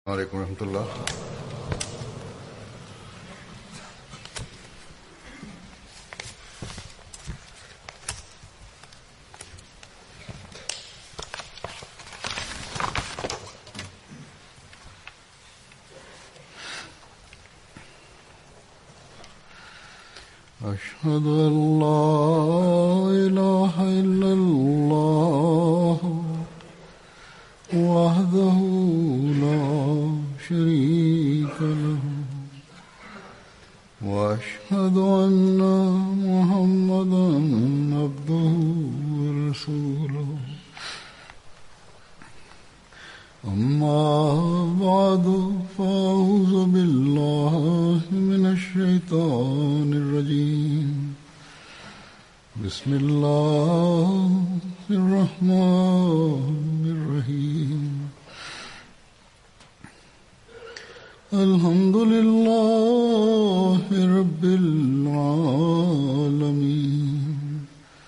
عليكم ورحمة الله أشهد أن لا إله إلا الله وحده لا شريك له وأشهد أن محمدا عبده ورسوله أما بعد فأعوذ بالله من الشيطان الرجيم بسم الله الرحمن الرحيم الحمد لله رب العالمين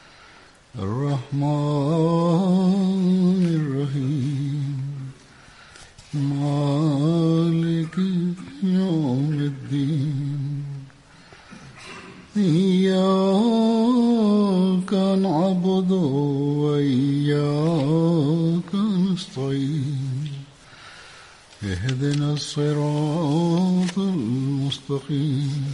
الرحمن الرحيم مالك يوم الدين إياك نعبد وإياك نستعين اهدنا الصراط المستقيم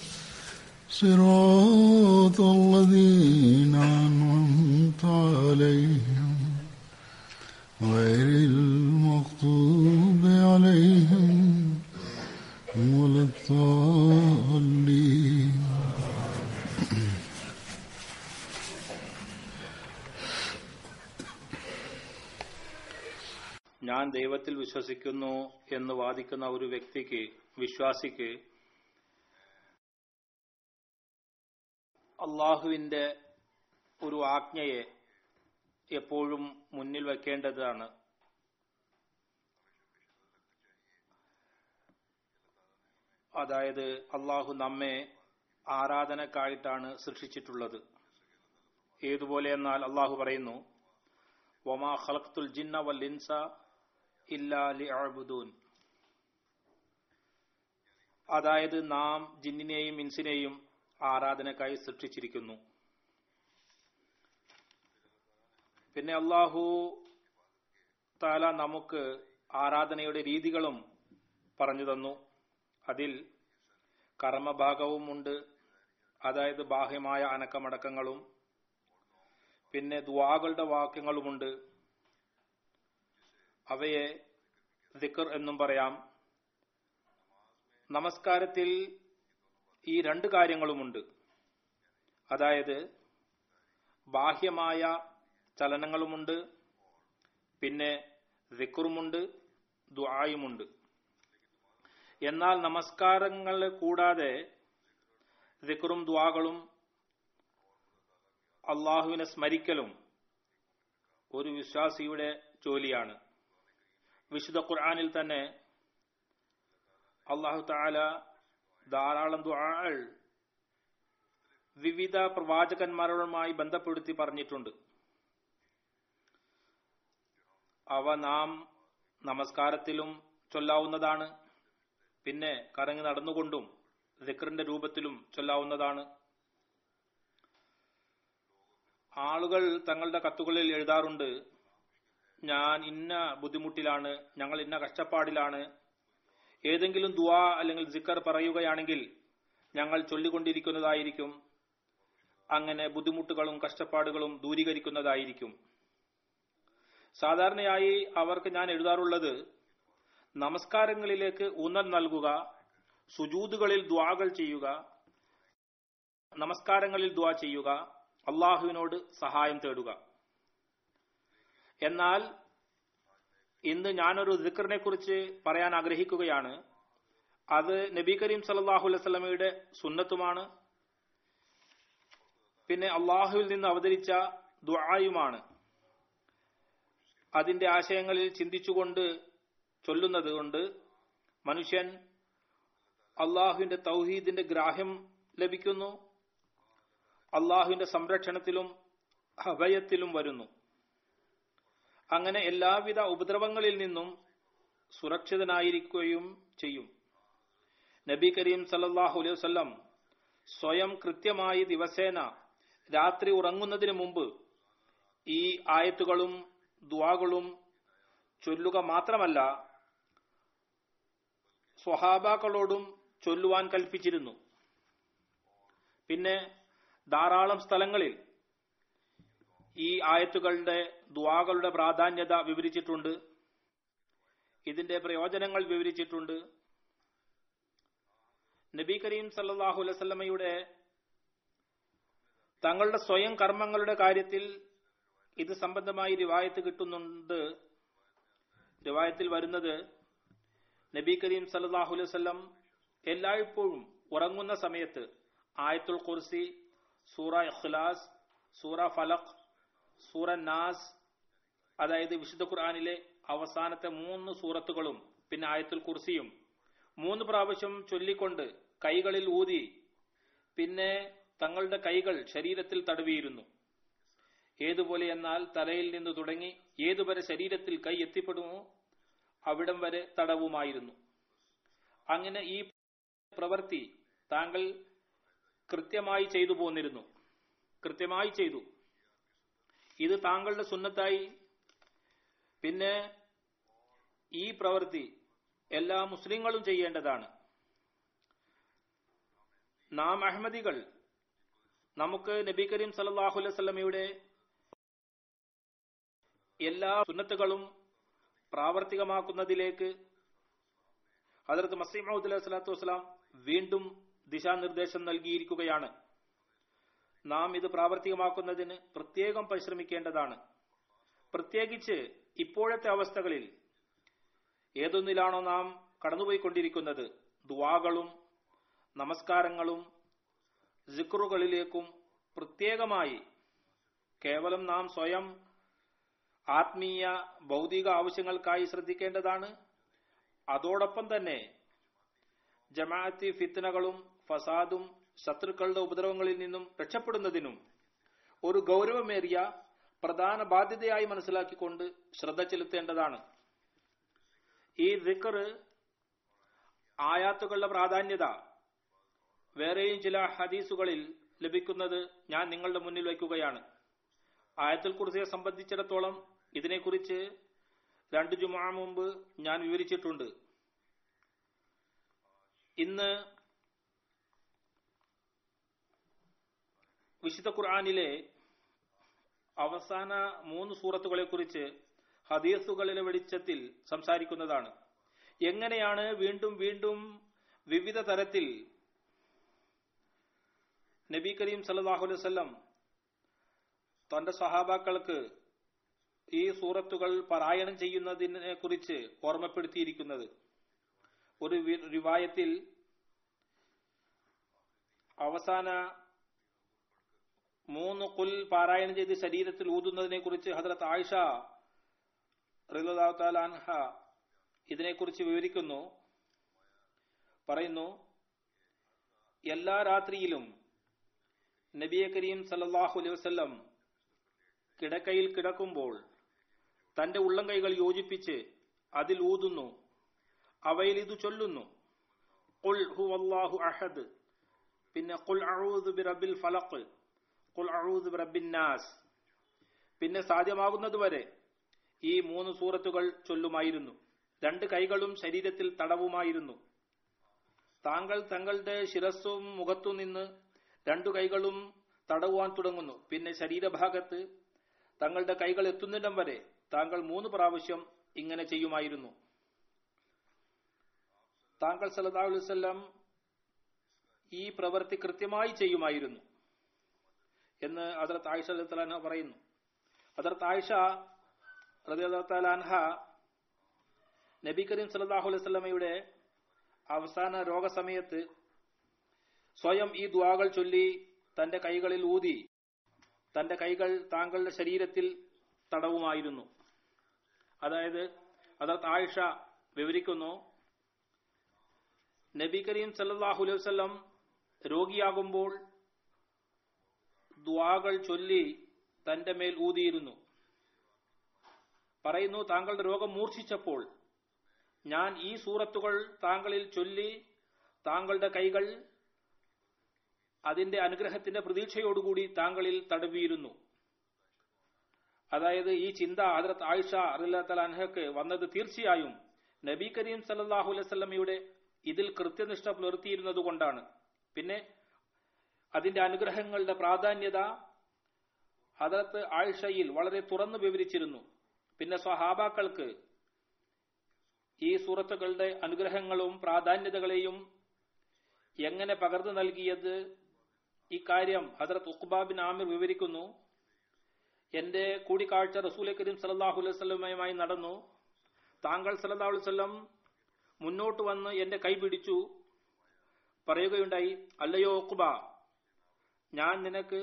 صراط الذين أنعمت عليهم غير المغضوب عليهم ولا الضالين ഞാൻ ദൈവത്തിൽ വിശ്വസിക്കുന്നു എന്ന് വാദിക്കുന്ന ഒരു വ്യക്തിക്ക് വിശ്വാസിക്ക് അള്ളാഹുവിന്റെ ഒരു ആജ്ഞയെ എപ്പോഴും മുന്നിൽ വെക്കേണ്ടതാണ് അതായത് അള്ളാഹു നമ്മെ ആരാധനക്കായിട്ടാണ് സൃഷ്ടിച്ചിട്ടുള്ളത് ഏതുപോലെ എന്നാൽ അള്ളാഹു പറയുന്നു വമാ ഖലഖ്തുൽ ജിന്ന വൽ ഇൻസ ഇല്ലാ ലിഅബ്ദൂൻ അതായത് നാം ജിന്നിനെയും ഇൻസിനെയും ആരാധനക്കായി സൃഷ്ടിച്ചിരിക്കുന്നു പിന്നെ അള്ളാഹു താല നമുക്ക് ആരാധനയുടെ രീതികളും പറഞ്ഞു തന്നു അതിൽ കർമ്മഭാഗവും ഉണ്ട് അതായത് ബാഹ്യമായ അനക്കമടക്കങ്ങളും പിന്നെ ദ്വാകളുടെ വാക്യങ്ങളുമുണ്ട് അവയെ ദിക്കർ എന്നും പറയാം നമസ്കാരത്തിൽ ഈ രണ്ട് കാര്യങ്ങളുമുണ്ട് അതായത് ബാഹ്യമായ ചലനങ്ങളുമുണ്ട് പിന്നെ ദിക്കറുമുണ്ട് ദ്വായുമുണ്ട് എന്നാൽ നമസ്കാരങ്ങൾ കൂടാതെ ദിക്കറും ദ്വാകളും അള്ളാഹുവിനെ സ്മരിക്കലും ഒരു വിശ്വാസിയുടെ ജോലിയാണ് വിശുദ്ധ ഖുർആാനിൽ തന്നെ അള്ളാഹു താല ധാരാളം ദ്വാൾ വിവിധ പ്രവാചകന്മാരുമായി ബന്ധപ്പെടുത്തി പറഞ്ഞിട്ടുണ്ട് അവ നാം നമസ്കാരത്തിലും ചൊല്ലാവുന്നതാണ് പിന്നെ കറങ്ങി നടന്നുകൊണ്ടും ദിക്റിന്റെ രൂപത്തിലും ചൊല്ലാവുന്നതാണ് ആളുകൾ തങ്ങളുടെ കത്തുകളിൽ എഴുതാറുണ്ട് ഞാൻ ഇന്ന ബുദ്ധിമുട്ടിലാണ് ഞങ്ങൾ ഇന്ന കഷ്ടപ്പാടിലാണ് ഏതെങ്കിലും ദുവാ അല്ലെങ്കിൽ സിക്കർ പറയുകയാണെങ്കിൽ ഞങ്ങൾ ചൊല്ലിക്കൊണ്ടിരിക്കുന്നതായിരിക്കും അങ്ങനെ ബുദ്ധിമുട്ടുകളും കഷ്ടപ്പാടുകളും ദൂരീകരിക്കുന്നതായിരിക്കും സാധാരണയായി അവർക്ക് ഞാൻ എഴുതാറുള്ളത് നമസ്കാരങ്ങളിലേക്ക് ഊന്നൽ നൽകുക സുജൂതുകളിൽ ദ്വാകൾ ചെയ്യുക നമസ്കാരങ്ങളിൽ ദ്വാ ചെയ്യുക അള്ളാഹുവിനോട് സഹായം തേടുക എന്നാൽ ഇന്ന് ഞാനൊരു ദിക്കറിനെ കുറിച്ച് പറയാൻ ആഗ്രഹിക്കുകയാണ് അത് നബി കരീം സല്ലാഹു അലൈവലമയുടെ സുന്നത്തുമാണ് പിന്നെ അള്ളാഹുവിൽ നിന്ന് അവതരിച്ച ദുആയുമാണ് അതിന്റെ ആശയങ്ങളിൽ ചിന്തിച്ചുകൊണ്ട് ചൊല്ലുന്നത് കൊണ്ട് മനുഷ്യൻ അള്ളാഹുവിന്റെ തൗഹീദിന്റെ ഗ്രാഹ്യം ലഭിക്കുന്നു അള്ളാഹുവിന്റെ സംരക്ഷണത്തിലും അഭയത്തിലും വരുന്നു അങ്ങനെ എല്ലാവിധ ഉപദ്രവങ്ങളിൽ നിന്നും സുരക്ഷിതനായിരിക്കുകയും ചെയ്യും നബി കരീം സല്ലല്ലാഹു അലൈഹി വസല്ലം സ്വയം കൃത്യമായി ദിവസേന രാത്രി ഉറങ്ങുന്നതിന് മുമ്പ് ഈ ആയത്തുകളും ദ്വാകളും ചൊല്ലുക മാത്രമല്ല സ്വഹാബാക്കളോടും ചൊല്ലുവാൻ കൽപ്പിച്ചിരുന്നു പിന്നെ ധാരാളം സ്ഥലങ്ങളിൽ ഈ ആയത്തുകളുടെ ദ്വാകളുടെ പ്രാധാന്യത വിവരിച്ചിട്ടുണ്ട് ഇതിന്റെ പ്രയോജനങ്ങൾ വിവരിച്ചിട്ടുണ്ട് നബി കരീം സല്ലല്ലാഹു അലൈഹി വസല്ലമയുടെ തങ്ങളുടെ സ്വയം കർമ്മങ്ങളുടെ കാര്യത്തിൽ ഇത് സംബന്ധമായി റിവായത്ത് കിട്ടുന്നുണ്ട് റിവായത്തിൽ വരുന്നത് നബി കരീം സല്ലല്ലാഹു അലൈഹി വസല്ലം എല്ലായ്പ്പോഴും ഉറങ്ങുന്ന സമയത്ത് ആയത്തുൽ കുർസി സൂറ ഇഖ്ലാസ് സൂറ ഫലഖ് സൂറ നാസ് അതായത് വിശുദ്ധ ഖുർആനിലെ അവസാനത്തെ മൂന്ന് സൂറത്തുകളും പിന്നെ ആയത്തുൽ കുർസിയും മൂന്ന് പ്രാവശ്യം ചൊല്ലിക്കൊണ്ട് കൈകളിൽ ഊതി പിന്നെ തങ്ങളുടെ കൈകൾ ശരീരത്തിൽ തടവിയിരുന്നു ഏതുപോലെ എന്നാൽ തലയിൽ നിന്ന് തുടങ്ങി ഏതുവരെ ശരീരത്തിൽ കൈ എത്തിപ്പെടുമോ അവിടം വരെ തടവുമായിരുന്നു അങ്ങനെ ഈ പ്രവൃത്തി താങ്കൾ കൃത്യമായി ചെയ്തു പോന്നിരുന്നു കൃത്യമായി ചെയ്തു ഇത് താങ്കളുടെ സുന്നത്തായി പിന്നെ ഈ പ്രവൃത്തി എല്ലാ മുസ്ലിങ്ങളും ചെയ്യേണ്ടതാണ് നാം അഹമ്മദികൾ നമുക്ക് നബി കരീം സല്ലല്ലാഹു അലൈഹി വസല്ലമയുടെ എല്ലാ സുന്നത്തുകളും പ്രാവർത്തികമാക്കുന്നതിലേക്ക് ഹജറത്ത് മസീമൗദ് അലൈഹി സ്വലാത്തു വസ്സലാം വീണ്ടും ദിശാനിർദ്ദേശം നൽകിയിരിക്കുകയാണ് നാം ഇത് പ്രാവർത്തികമാക്കുന്നതിന് പ്രത്യേകം പരിശ്രമിക്കേണ്ടതാണ് പ്രത്യേകിച്ച് ഇപ്പോഴത്തെ അവസ്ഥകളിൽ ഏതൊന്നിലാണോ നാം കടന്നുപോയിക്കൊണ്ടിരിക്കുന്നത് ദുവാകളും നമസ്കാരങ്ങളും സിക്റുകളിലേക്കും പ്രത്യേകമായി കേവലം നാം സ്വയം ആത്മീയ ഭൗതിക ആവശ്യങ്ങൾക്കായി ശ്രദ്ധിക്കേണ്ടതാണ് അതോടൊപ്പം തന്നെ ജമാഅത്തി ഫിത്തനകളും ഫസാദും ശത്രുക്കളുടെ ഉപദ്രവങ്ങളിൽ നിന്നും രക്ഷപ്പെടുന്നതിനും ഒരു ഗൗരവമേറിയ പ്രധാന ബാധ്യതയായി മനസ്സിലാക്കിക്കൊണ്ട് ശ്രദ്ധ ചെലുത്തേണ്ടതാണ് ഈ ദിക്കർ ആയാത്തുകളുടെ പ്രാധാന്യത വേറെയും ചില ഹദീസുകളിൽ ലഭിക്കുന്നത് ഞാൻ നിങ്ങളുടെ മുന്നിൽ വയ്ക്കുകയാണ് ആയത്തുൽ കുർസിയെ സംബന്ധിച്ചിടത്തോളം ഇതിനെക്കുറിച്ച് രണ്ട് ജുമാ മുമ്പ് ഞാൻ വിവരിച്ചിട്ടുണ്ട് ഇന്ന് വിശുദ്ധ ഖുർആാനിലെ അവസാന മൂന്ന് സൂറത്തുകളെ കുറിച്ച് ഹദീസുകളിലെ വെളിച്ചത്തിൽ സംസാരിക്കുന്നതാണ് എങ്ങനെയാണ് വീണ്ടും വീണ്ടും വിവിധ തരത്തിൽ നബി കരീം സല്ലല്ലാഹു അലൈഹി വസല്ലം തന്റെ സഹാബാക്കൾക്ക് ഈ സൂറത്തുകൾ പാരായണം ചെയ്യുന്നതിനെ കുറിച്ച് ഓർമ്മപ്പെടുത്തിയിരിക്കുന്നത് ഒരു വി- റിവായത്തിൽ അവസാന മൂന്ന് കുൽ പാരായണം ചെയ്ത് ശരീരത്തിൽ ഊതുന്നതിനെ കുറിച്ച് ഹദ്രത്ത് ആയിഷ റളിയല്ലാഹു തആല അൻഹ ഇതിനെക്കുറിച്ച് വിവരിക്കുന്നു പറയുന്നു എല്ലാ രാത്രിയിലും നബിയെ കരീം സല്ലല്ലാഹു അലൈഹി വസല്ലം കിടക്കയിൽ കിടക്കുമ്പോൾ തന്റെ ഉള്ളം കൈകൾ യോജിപ്പിച്ച് അതിൽ ഊതുന്നു അവയിൽ ഇത് ചൊല്ലുന്നു ഖുൽ ഹുവല്ലാഹു അഹദ് പിന്നെ ഖുൽ അഊദു ബിറബ്ബിൽ ഫലഖ് ഖുൽ അഊദു ബിറബ്ബിൻ നാസ് പിന്നെ സാധ്യമാകുന്നതുവരെ ഈ മൂന്ന് സൂറത്തുകൾ ചൊല്ലുമായിരുന്നു രണ്ട് കൈകളും ശരീരത്തിൽ തടവുമായിരുന്നു താങ്കൾ തങ്ങളുടെ ശിരസ്സും മുഖത്തു നിന്ന് രണ്ടു കൈകളും തടവുവാൻ തുടങ്ങുന്നു പിന്നെ ശരീരഭാഗത്ത് തങ്ങളുടെ കൈകൾ എത്തുന്നിടം വരെ താങ്കൾ മൂന്ന് പ്രാവശ്യം ഇങ്ങനെ ചെയ്യുമായിരുന്നു താങ്കൾ സല്ലല്ലാഹു അലൈഹി വസല്ലം ഈ പ്രവൃത്തി കൃത്യമായി ചെയ്യുമായിരുന്നു എന്ന് ഹദരത്ത് ആയിഷ റളിയല്ലാഹു അൻഹ പറയുന്നു ഹദരത്ത് ആയിഷ റളിയല്ലാഹു അൻഹ നബി കരീം സല്ലല്ലാഹു അലൈഹി വസല്ലമയുടെ അവസാന രോഗസമയത്ത് സ്വയം ഈ ദ്വാകൾ ചൊല്ലി തന്റെ കൈകളിൽ ഊതി തന്റെ കൈകൾ താങ്കളുടെ ശരീരത്തിൽ തടവുമായിരുന്നു അതായത് ഹദരത്ത് ആയിഷ വിവരിക്കുന്നു നബി കരീം സല്ലല്ലാഹു അലൈഹി വസല്ലം രോഗിയാകുമ്പോൾ ദ്വാകൾ ചൊല്ലി തന്റെ മേൽ ഊതിയിരുന്നു പറയുന്നു താങ്കളുടെ രോഗം മൂർച്ഛിച്ചപ്പോൾ ഞാൻ ഈ സൂറത്തുകൾ താങ്കളിൽ ചൊല്ലി താങ്കളുടെ കൈകൾ അതിന്റെ അനുഗ്രഹത്തിന്റെ പ്രതീക്ഷയോടുകൂടി താങ്കളിൽ തടവിയിരുന്നു അതായത് ഈ ചിന്ത ഹജറത്ത് ആയിഷ അറിയാത്ത അൻഹക്ക് വന്നത് തീർച്ചയായും നബി കരീം സല്ലാഹു അലൈവല്ലമയുടെ ഇതിൽ കൃത്യനിഷ്ഠ പുലർത്തിയിരുന്നത് കൊണ്ടാണ് പിന്നെ അതിന്റെ അനുഗ്രഹങ്ങളുടെ പ്രാധാന്യത ഹജറത്ത് ആയിഷയിൽ വളരെ തുറന്നു വിവരിച്ചിരുന്നു പിന്നെ സ്വഹാബാക്കൾക്ക് ഈ സൂറത്തുകളുടെ അനുഗ്രഹങ്ങളും പ്രാധാന്യതകളെയും എങ്ങനെ പകർന്നു നൽകിയത് ഇക്കാര്യം ഹജറത്ത് ഉഖ്ബാബിൻ ആമിർ വിവരിക്കുന്നു എന്റെ കൂടിക്കാഴ്ച റസൂൽ കരീം സലാഹു അലൈഹി സ്വലമയുമായി നടന്നു താങ്കൾ സല്ലാ അലുവല്ലം മുന്നോട്ട് വന്ന് എന്റെ കൈ പിടിച്ചു പറയുകയുണ്ടായി അല്ലയോ ഉഖ്ബ ഞാൻ നിനക്ക്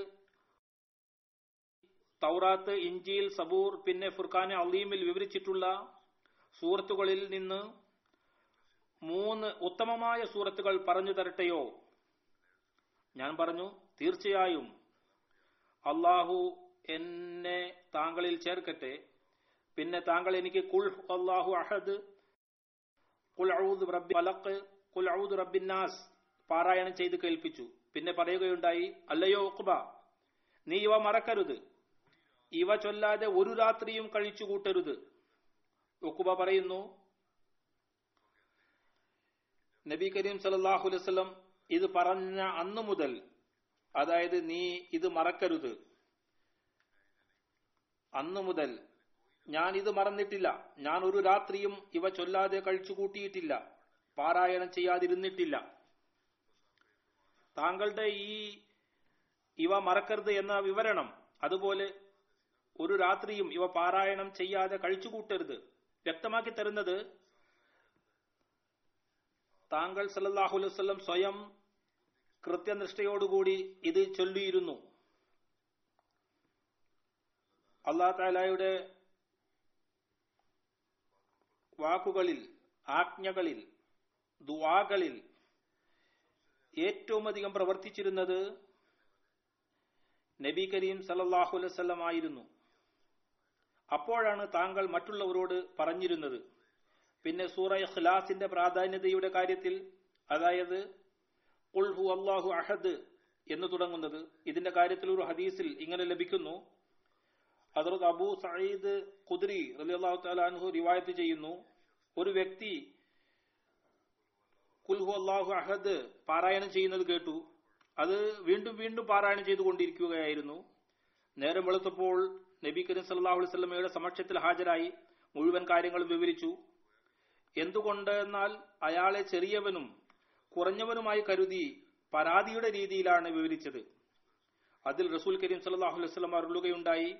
തൗറാത്ത് ഇഞ്ചിയിൽ സബൂർ പിന്നെ ഫുർഖാനെ അലീമിൽ വിവരിച്ചിട്ടുള്ള സൂറത്തുകളിൽ നിന്ന് മൂന്ന് ഉത്തമമായ സൂറത്തുകൾ പറഞ്ഞു തരട്ടെയോ ഞാൻ പറഞ്ഞു തീർച്ചയായും അള്ളാഹു എന്നെ താങ്കളിൽ ചേർക്കട്ടെ പിന്നെ താങ്കൾ എനിക്ക് കുൽ അള്ളാഹു അഹദ് കുൽ ഔദ് റബ്ബി ഫലഖ് കുൽ ഔദ് റബ്ബിന്നാസ് പാരായണം ചെയ്ത് കേൾപ്പിച്ചു പിന്നെ പറയുകയുണ്ടായി അല്ലയോ ഉഖ്ബ നീ ഇവ മറക്കരുത് ഇവ ചൊല്ലാതെ ഒരു രാത്രിയും കഴിച്ചു കൂട്ടരുത് ഉഖ്ബ പറയുന്നു നബി കരീം സല്ലല്ലാഹു അലൈഹി വസല്ലം ഇത് പറഞ്ഞ അന്നു മുതൽ അതായത് നീ ഇത് മറക്കരുത് അന്നു മുതൽ ഞാൻ ഇത് മറന്നിട്ടില്ല ഞാൻ ഒരു രാത്രിയും ഇവ ചൊല്ലാതെ കഴിച്ചു കൂട്ടിയിട്ടില്ല പാരായണം ചെയ്യാതിരുന്നിട്ടില്ല താങ്കളുടെ ഈ ഇവ മറക്കരുത് എന്ന വിവരണം അതുപോലെ ഒരു രാത്രിയും ഇവ പാരായണം ചെയ്യാതെ കഴിച്ചുകൂട്ടരുത് വ്യക്തമാക്കി തരുന്നത് താങ്കൾ സല്ലല്ലാഹു അലൈഹി വസല്ലം സ്വയം കൃത്യനിഷ്ഠയോടുകൂടി ഇത് ചൊല്ലിയിരുന്നു അള്ളാഹ് താലായുടെ വാക്കുകളിൽ ആജ്ഞകളിൽ ദുവാകളിൽ ഏറ്റവും അധികം പ്രവർത്തിച്ചിരുന്നത് നബി കരീം സല്ലല്ലാഹു അലൈഹി വസല്ലം ആയിരുന്നു അപ്പോഴാണ് താങ്കൾ മറ്റുള്ളവരോട് പറഞ്ഞിരുന്നത് പിന്നെ സൂറ ഇഖ്ലാസിന്റെ പ്രാധാന്യതയുടെ കാര്യത്തിൽ അതായത് ഖുൽ ഹു അല്ലാഹു അഹദ് എന്ന് തുടങ്ങുന്നത് ഇതിന്റെ കാര്യത്തിൽ ഒരു ഹദീസിൽ ഇങ്ങനെ ലഭിക്കുന്നു ഹദ്റത്ത് അബൂ സഈദ് ഖുദ്രി റളിയല്ലാഹു തആല അൻഹു റിവായത്ത് ചെയ്യുന്നു ഒരു വ്യക്തി കുൽഹു അള്ളാഹു അഹദ് പാരായണം ചെയ്യുന്നത് കേട്ടു അത് വീണ്ടും വീണ്ടും പാരായണം ചെയ്തുകൊണ്ടിരിക്കുകയായിരുന്നു നേരം വെളുത്തപ്പോൾ നബി കരീം സല്ലല്ലാഹു അലൈഹി വസല്ലമയുടെ സമക്ഷത്തിൽ ഹാജരായി മുഴുവൻ കാര്യങ്ങളും വിവരിച്ചു എന്തുകൊണ്ട് എന്നാൽ അയാളെ ചെറിയവനും കുറഞ്ഞവനുമായി കരുതി പരാതിയുടെ രീതിയിലാണ് വിവരിച്ചത് അതിൽ റസൂൽ കരീം സല്ലല്ലാഹു അലൈഹി വസല്ലം അരുളുകയുണ്ടായി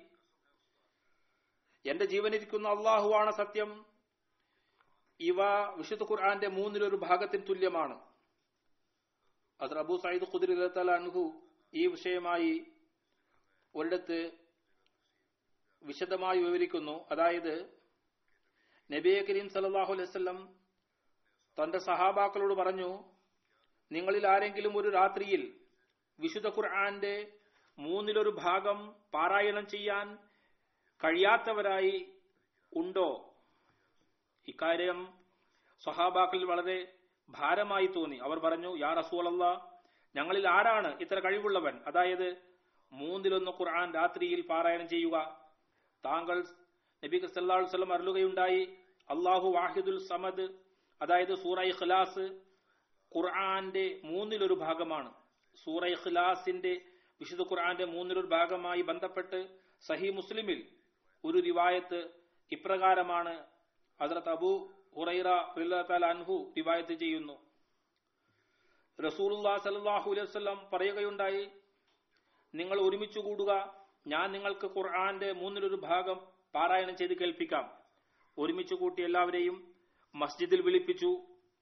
എന്റെ ജീവനിരിക്കുന്ന അള്ളാഹുവാണ് സത്യം ഇവ വിശുദ്ധ ഖുർആന്റെ മൂന്നിലൊരു ഭാഗത്തിന് തുല്യമാണ് അത് അബൂ സയ്യിദ് ഖുദ്രി അൻഹു ഈ വിഷയമായി ഒരിടത്ത് വിശദമായി വിവരിക്കുന്നു അതായത് നബി കരീം സല്ലല്ലാഹു അലൈഹി വസല്ലം തന്റെ സഹാബാക്കളോട് പറഞ്ഞു നിങ്ങളിൽ ആരെങ്കിലും ഒരു രാത്രിയിൽ വിശുദ്ധ ഖുർആന്റെ മൂന്നിലൊരു ഭാഗം പാരായണം ചെയ്യാൻ കഴിയാത്തവരായി ഉണ്ടോ ഇക്കാര്യം സ്വഹാബാക്കളിൽ വളരെ ഭാരമായി തോന്നി അവർ പറഞ്ഞു യാ റസൂലല്ല ഞങ്ങളിൽ ആരാണ് ഇത്ര കഴിവുള്ളവൻ അതായത് മൂന്നിലൊന്ന് ഖുർആൻ രാത്രിയിൽ പാരായണം ചെയ്യുക താങ്കൾ നബി സല്ലല്ലാഹു അലൈഹി വസല്ലം അരുളുകയുണ്ടായി അള്ളാഹു വാഹിദുൽ സമദ് അതായത് സൂറ ഇഖ്ലാസ് ഖുർആന്റെ മൂന്നിലൊരു ഭാഗമാണ് സൂറ ഇഖ്ലാസിന്റെ വിശുദ്ധ ഖുർആന്റെ മൂന്നിലൊരു ഭാഗമായി ബന്ധപ്പെട്ട് സഹി മുസ്ലിമിൽ ഒരു റിവായത്ത് ഇപ്രകാരമാണ് ഹസ്രത്ത് അബു ഹുറൈറ റളിയല്ലാഹു അൻഹു റിവായത്ത് ചെയ്യുന്നു റസൂലുള്ളാഹി സ്വല്ലല്ലാഹു അലൈഹി വസല്ലം പറയുകയുണ്ടായി നിങ്ങൾ ഒരുമിച്ച് കൂടുക ഞാൻ നിങ്ങൾക്ക് ഖുർആന്റെ മൂന്നിലൊരു ഭാഗം പാരായണം ചെയ്ത് കേൾപ്പിക്കാം ഒരുമിച്ച് കൂട്ടി എല്ലാവരെയും മസ്ജിദിൽ വിളിപ്പിച്ചു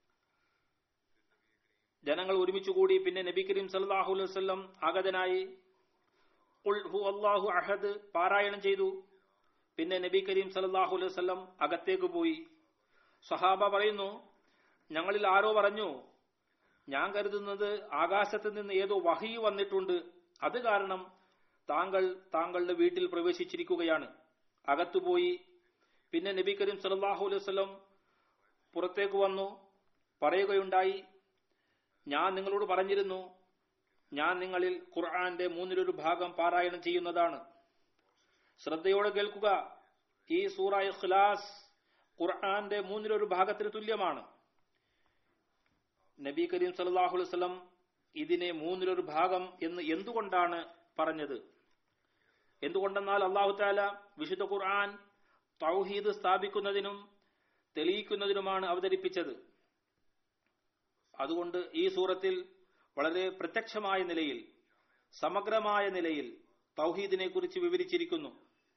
ജനങ്ങൾ ഒരുമിച്ച് കൂടി പിന്നെ നബി കരീം സല്ലല്ലാഹു അലൈഹി വസല്ലം ആഗതനായി ഖുൽ ഹു അല്ലാഹു അഹദ് പാരായണം ചെയ്തു പിന്നെ നബി കരീം സല്ലല്ലാഹു അലൈഹി വസല്ലം അകത്തേക്ക് പോയി സഹാബ പറയുന്നു ഞങ്ങളിൽ ആരോ പറഞ്ഞു ഞാൻ കരുതുന്നത് ആകാശത്ത് നിന്ന് ഏതോ വഹി വന്നിട്ടുണ്ട് അത് കാരണം താങ്കൾ താങ്കളുടെ വീട്ടിൽ പ്രവേശിച്ചിരിക്കുകയാണ് അകത്തുപോയി പിന്നെ നബി കരീം സല്ലല്ലാഹു അലൈഹി വസല്ലം പുറത്തേക്ക് വന്നു പറയുകയുണ്ടായി ഞാൻ നിങ്ങളോട് പറഞ്ഞിരുന്നു ഞാൻ നിങ്ങളിൽ ഖുർആന്റെ മൂന്നിലൊരു ഭാഗം പാരായണം ചെയ്യുന്നതാണ് ശ്രദ്ധയോടെ കേൾക്കുക ഈ സൂറ ഇഖ്ലാസ് ഖുർആന്റെ മൂന്നിലൊരു ഭാഗത്തിന് തുല്യമാണ് നബി കരീം സല്ലല്ലാഹു അലൈഹി വസല്ലം ഇതിനെ മൂന്നിലൊരു ഭാഗം എന്ന് എന്തുകൊണ്ടാണ് പറഞ്ഞത് എന്തുകൊണ്ടെന്നാൽ അള്ളാഹു താല വിശുദ്ധ ഖുർആൻ തൗഹീദ് സ്ഥാപിക്കുന്നതിനും തെളിയിക്കുന്നതിനുമാണ് അവതരിപ്പിച്ചത് അതുകൊണ്ട് ഈ സൂറത്തിൽ വളരെ പ്രത്യക്ഷമായ നിലയിൽ സമഗ്രമായ നിലയിൽ തൗഹീദിനെ കുറിച്ച് വിവരിച്ചിരിക്കുന്നു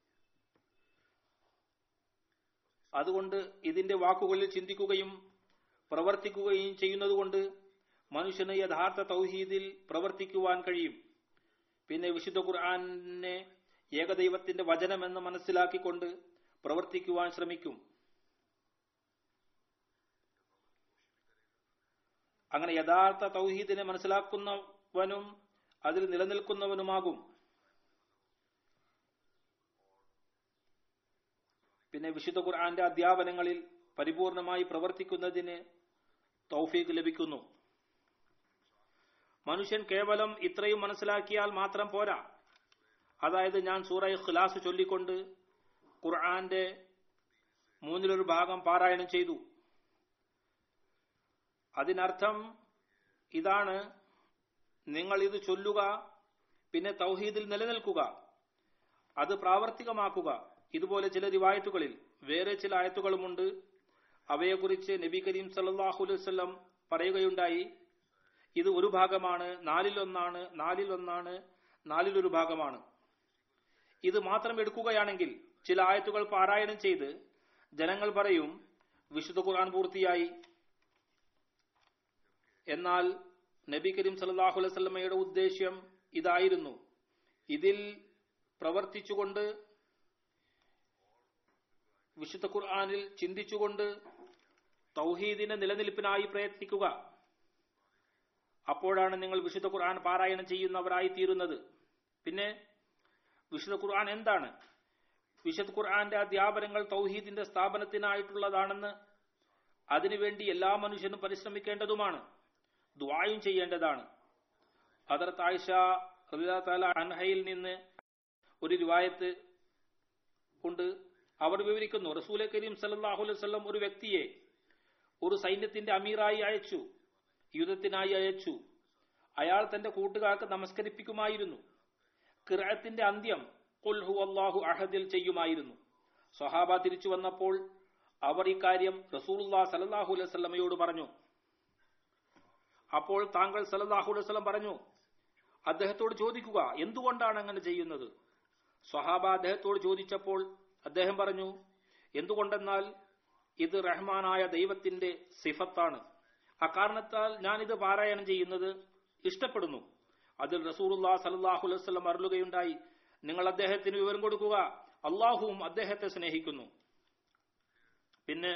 അതുകൊണ്ട് ഇതിന്റെ വാക്കുകളിൽ ചിന്തിക്കുകയും പ്രവർത്തിക്കുകയും ചെയ്യുന്നതുകൊണ്ട് മനുഷ്യന് യഥാർത്ഥ തൗഹീദിൽ പ്രവർത്തിക്കുവാൻ കഴിയും പിന്നെ വിശുദ്ധ ഖുർആനെ ഏകദൈവത്തിന്റെ വചനമെന്ന് മനസ്സിലാക്കിക്കൊണ്ട് പ്രവർത്തിക്കുവാൻ ശ്രമിക്കും അങ്ങനെ യഥാർത്ഥ തൗഹീദിനെ മനസ്സിലാക്കുന്നവനും അതിൽ നിലനിൽക്കുന്നവനുമാകും പിന്നെ വിശുദ്ധ ഖുർആന്റെ അധ്യാപനങ്ങളിൽ പരിപൂർണമായി പ്രവർത്തിക്കുന്നതിന് തൗഫീഖ് ലഭിക്കുന്നു മനുഷ്യൻ കേവലം ഇത്രയും മനസ്സിലാക്കിയാൽ മാത്രം പോരാ അതായത് ഞാൻ സൂറ ഖിലാസ് ചൊല്ലിക്കൊണ്ട് ഖുർആന്റെ മൂന്നിലൊരു ഭാഗം പാരായണം ചെയ്തു അതിനർത്ഥം ഇതാണ് നിങ്ങൾ ഇത് ചൊല്ലുക പിന്നെ തൗഹീദിൽ നിലനിൽക്കുക അത് പ്രാവർത്തികമാക്കുക ഇതുപോലെ ചില റിവായത്തുകളിൽ വേറെ ചില ആയത്തുകളുമുണ്ട് അവയെക്കുറിച്ച് നബി കരീം സല്ലാഹു അലൈവല്ലം പറയുകയുണ്ടായി ഇത് ഒരു ഭാഗമാണ് നാലിലൊന്നാണ് നാലിലൊന്നാണ് നാലിലൊരു ഭാഗമാണ് ഇത് മാത്രം എടുക്കുകയാണെങ്കിൽ ചില ആയത്തുകൾ പാരായണം ചെയ്ത് ജനങ്ങൾ പറയും വിശുദ്ധ ഖുർആൻ പൂർത്തിയായി എന്നാൽ നബി കരീം സല്ലാഹു അലൈവല്ലമയുടെ ഉദ്ദേശ്യം ഇതായിരുന്നു ഇതിൽ പ്രവർത്തിച്ചുകൊണ്ട് വിശുദ്ധ ഖുർആാനിൽ ചിന്തിച്ചുകൊണ്ട് തൗഹീദിന്റെ നിലനിൽപ്പിനായി പ്രയത്നിക്കുക അപ്പോഴാണ് നിങ്ങൾ വിശുദ്ധ ഖുർആൻ പാരായണം ചെയ്യുന്നവരായി തീരുന്നത് പിന്നെ വിശുദ്ധ ഖുർആൻ എന്താണ് വിശുദ്ധ ഖുർആന്റെ അധ്യാപനങ്ങൾ തൗഹീദിന്റെ സ്ഥാപനത്തിനായിട്ടുള്ളതാണെന്ന് അതിനുവേണ്ടി എല്ലാ മനുഷ്യനും പരിശ്രമിക്കേണ്ടതുമാണ് ദ്വായും ചെയ്യേണ്ടതാണ് ഹദർത്ത് ആയിഷ തല അൻഹയിൽ നിന്ന് ഒരു റിവായത്ത് ഉണ്ട് അവർ വിവരിക്കുന്നു റസൂലെ കരീം സല്ലാഹു അലൈഹി വസല്ലം ഒരു വ്യക്തിയെ ഒരു സൈന്യത്തിന്റെ അമീറായി അയച്ചു യുദ്ധത്തിനായി അയച്ചു അയാൾ തന്റെ കൂട്ടുകാർക്ക് നമസ്കരിപ്പിക്കുമായിരുന്നു കിറത്തിന്റെ അന്ത്യം കുൽഹു അള്ളാഹു അഹദിൽ ചെയ്യുമായിരുന്നു സ്വഹാബ തിരിച്ചു വന്നപ്പോൾ അവർ ഇക്കാര്യം റസൂലുല്ലാ സലല്ലാഹു അലൈഹി സ്വലമയോട് പറഞ്ഞു അപ്പോൾ താങ്കൾ സലല്ലാഹു അലൈഹി സ്വലം പറഞ്ഞു അദ്ദേഹത്തോട് ചോദിക്കുക എന്തുകൊണ്ടാണ് അങ്ങനെ ചെയ്യുന്നത് സ്വഹാബ അദ്ദേഹത്തോട് ചോദിച്ചപ്പോൾ അദ്ദേഹം പറഞ്ഞു എന്തുകൊണ്ടെന്നാൽ ഇത് റഹ്മാനായ ദൈവത്തിന്റെ സിഫത്താണ് അക്കാരണത്താൽ ഞാൻ ഇത് പാരായണം ചെയ്യുന്നത് ഇഷ്ടപ്പെടുന്നു അതിൽ റസൂറുല്ലാ സലാഹു അലൈവല്ലം അരുളുകയുണ്ടായി നിങ്ങൾ അദ്ദേഹത്തിന് വിവരം കൊടുക്കുക അള്ളാഹുവും അദ്ദേഹത്തെ സ്നേഹിക്കുന്നു പിന്നെ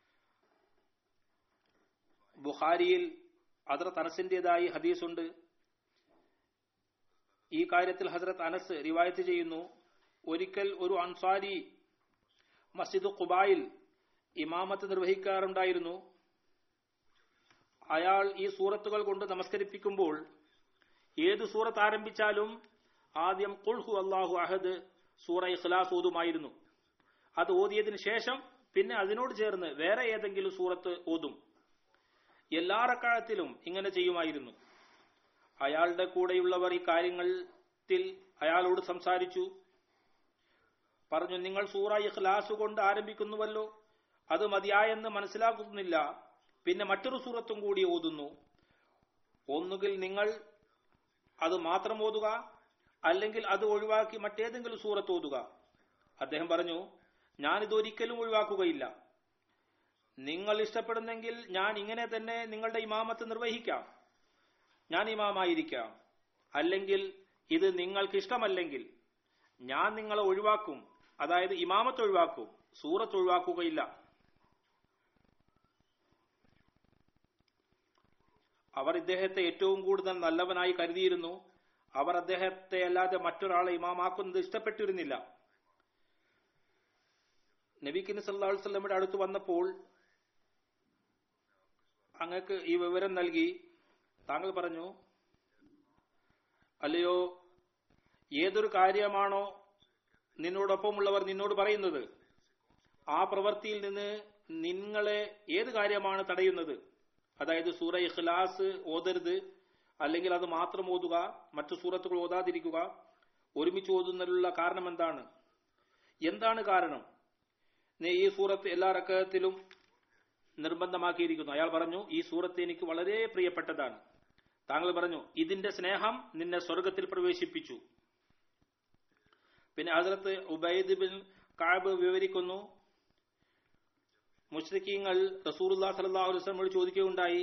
ബുഖാരിയിൽ ഹസ്രത്ത് അനസിന്റേതായി ഹദീസുണ്ട് ഈ കാര്യത്തിൽ ഹസ്രത്ത് അനസ് റിവായത്ത് ചെയ്യുന്നു ഒരിക്കൽ ഒരു അൻസാരി മസ്ജിദ് ഖുബായിൽ ഇമാമത്ത് നിർവഹിക്കാറുണ്ടായിരുന്നു അയാൾ ഈ സൂറത്തുകൾ കൊണ്ട് നമസ്കരിപ്പിക്കുമ്പോൾ ഏത് സൂറത്ത് ആരംഭിച്ചാലും ആദ്യം കുൽഹു അള്ളാഹു അഹദ് സൂറ ഇഖ്ലാസ് ഓതുമായിരുന്നു അത് ഓതിയതിനു ശേഷം പിന്നെ അതിനോട് ചേർന്ന് വേറെ ഏതെങ്കിലും സൂറത്ത് ഓതും എല്ലാ റക്കാലത്തിലും ഇങ്ങനെ ചെയ്യുമായിരുന്നു അയാളുടെ കൂടെയുള്ളവർ ഈ കാര്യത്തിൽ അയാളോട് സംസാരിച്ചു പറഞ്ഞു നിങ്ങൾ സൂറ ഇഖ്ലാസ് കൊണ്ട് ആരംഭിക്കുന്നുവല്ലോ അത് മതിയായെന്ന് മനസ്സിലാക്കുന്നില്ല പിന്നെ മറ്റൊരു സൂറത്തും കൂടി ഓതുന്നു ഒന്നുകിൽ നിങ്ങൾ അത് മാത്രം ഓതുക അല്ലെങ്കിൽ അത് ഒഴിവാക്കി മറ്റേതെങ്കിലും സൂറത്ത് ഓതുക അദ്ദേഹം പറഞ്ഞു ഞാൻ ഇതൊരിക്കലും ഒഴിവാക്കുകയില്ല നിങ്ങൾ ഇഷ്ടപ്പെടുന്നെങ്കിൽ ഞാൻ ഇങ്ങനെ തന്നെ നിങ്ങളുടെ ഇമാമത്ത് നിർവഹിക്കാം ഞാൻ ഇമാമായിരിക്കാം അല്ലെങ്കിൽ ഇത് നിങ്ങൾക്ക് ഇഷ്ടമല്ലെങ്കിൽ ഞാൻ നിങ്ങളെ ഒഴിവാക്കും അതായത് ഇമാമത്ത് ഒഴിവാക്കും സൂറത്ത് ഒഴിവാക്കുകയില്ല അവർ ഇദ്ദേഹത്തെ ഏറ്റവും കൂടുതൽ നല്ലവനായി കരുതിയിരുന്നു അവർ അദ്ദേഹത്തെ അല്ലാതെ മറ്റൊരാളെ ഇമാമാക്കുന്നത് ഇഷ്ടപ്പെട്ടിരുന്നില്ല നബിക്കിന് സല്ലാഹു വല്ലമയുടെ അടുത്ത് വന്നപ്പോൾ അങ്ങക്ക് ഈ വിവരം നൽകി താങ്കൾ പറഞ്ഞു അല്ലയോ ഏതൊരു കാര്യമാണോ നിന്നോടൊപ്പമുള്ളവർ നിന്നോട് പറയുന്നത് ആ പ്രവൃത്തിയിൽ നിന്ന് നിങ്ങളെ ഏത് കാര്യമാണ് തടയുന്നത് അതായത് സൂറ ഇഖ്ലാസ് ഓതരുത് അല്ലെങ്കിൽ അത് മാത്രം ഓതുക മറ്റു സൂറത്തുകൾ ഓതാതിരിക്കുക ഒരുമിച്ച് ഓതുന്നതിലുള്ള കാരണം എന്താണ് എന്താണ് കാരണം നീ ഈ സൂറത്ത് എല്ലാ റക്കത്തിലും നിർബന്ധമാക്കിയിരിക്കുന്നു അയാൾ പറഞ്ഞു ഈ സൂറത്ത് എനിക്ക് വളരെ പ്രിയപ്പെട്ടതാണ് താങ്കൾ പറഞ്ഞു ഇതിന്റെ സ്നേഹം നിന്നെ സ്വർഗത്തിൽ പ്രവേശിപ്പിച്ചു പിന്നെ ഹസരത്ത് ഉബൈദ് ബിൻ കാബ് വിവരിക്കുന്നു മുഷ്രിഖീങ്ങൾ റസൂറുല്ലാ സല്ലാഹു വസ്ലമോട് ചോദിക്കുകയുണ്ടായി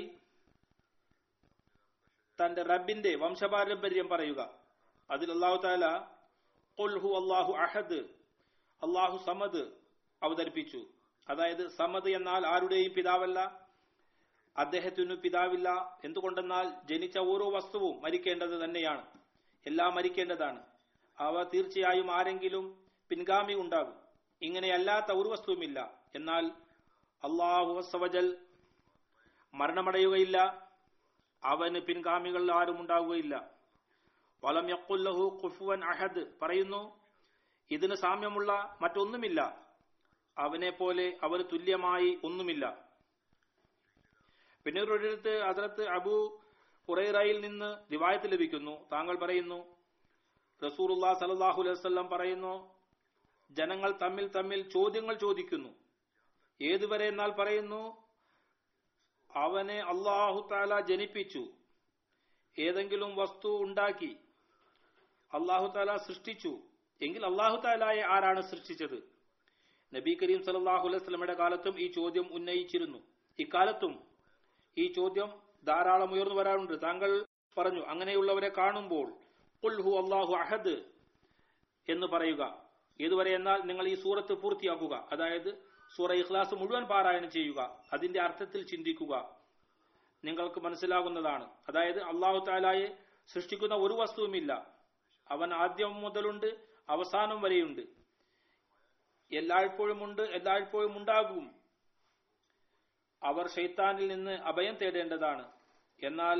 തന്റെ റബ്ബിന്റെ വംശപാരമ്പര്യം പറയുക അതിൽ അള്ളാഹു താല കൊൽഹു അള്ളാഹു അഹദ് അള്ളാഹു സമദ് അവതരിപ്പിച്ചു അതായത് സമദ് എന്നാൽ ആരുടെയും പിതാവല്ല അദ്ദേഹത്തിനു പിതാവില്ല എന്തുകൊണ്ടെന്നാൽ ജനിച്ച ഓരോ വസ്തുവും മരിക്കേണ്ടത് തന്നെയാണ് എല്ലാം മരിക്കേണ്ടതാണ് അവ തീർച്ചയായും ആരെങ്കിലും പിൻഗാമി ഉണ്ടാകും ഇങ്ങനെയല്ലാത്ത ഒരു വസ്തുവുമില്ല എന്നാൽ അള്ളാഹു വസ്സവജൽ മരണമടയുകയില്ല അവന് പിൻഗാമികൾ ആരും ഉണ്ടാവുകയില്ല വലം യക്കുല്ലഹു കുഫുവൻ അഹദ് പറയുന്നു ഇതിന് സാമ്യമുള്ള മറ്റൊന്നുമില്ല അവനെ പോലെ അവന് തുല്യമായി ഒന്നുമില്ല പിന്നെ ഒരിടത്ത് അതിലത്ത് അബു ഹുറൈറയിൽ നിന്ന് റിവായത്ത് ലഭിക്കുന്നു താങ്കൾ പറയുന്നു റസൂറുല്ലാ സലാഹു അലൈവല്ലം പറയുന്നു ജനങ്ങൾ തമ്മിൽ തമ്മിൽ ചോദ്യങ്ങൾ ചോദിക്കുന്നു ഏതുവരെ എന്നാൽ പറയുന്നു അവനെ അള്ളാഹു താല ജനിപ്പിച്ചു ഏതെങ്കിലും വസ്തു ഉണ്ടാക്കി അള്ളാഹു താല സൃഷ്ടിച്ചു എങ്കിൽ അള്ളാഹു താലായെ ആരാണ് സൃഷ്ടിച്ചത് നബി കരീം സലാഹു അലൈസ്ലമയുടെ കാലത്തും ഈ ചോദ്യം ഉന്നയിച്ചിരുന്നു ഇക്കാലത്തും ഈ ചോദ്യം ധാരാളം ഉയർന്നു വരാറുണ്ട് താങ്കൾ പറഞ്ഞു അങ്ങനെയുള്ളവരെ കാണുമ്പോൾ ഉൽഹു അള്ളാഹു അഹദ് എന്ന് പറയുക ഏതുവരെ എന്നാൽ നിങ്ങൾ ഈ സൂറത്ത് പൂർത്തിയാക്കുക അതായത് സൂറ ഇഖ്ലാസ് മുഴുവൻ പാരായണം ചെയ്യുക അതിന്റെ അർത്ഥത്തിൽ ചിന്തിക്കുക നിങ്ങൾക്ക് മനസ്സിലാകുന്നതാണ് അതായത് അള്ളാഹു താലായെ സൃഷ്ടിക്കുന്ന ഒരു വസ്തുവുമില്ല അവൻ ആദ്യം മുതലുണ്ട് അവസാനം വരെയുണ്ട് എല്ലായ്പ്പോഴും ഉണ്ട് എല്ലായ്പ്പോഴും ഉണ്ടാകും അവർ ഷെയ്ത്താനിൽ നിന്ന് അഭയം തേടേണ്ടതാണ് എന്നാൽ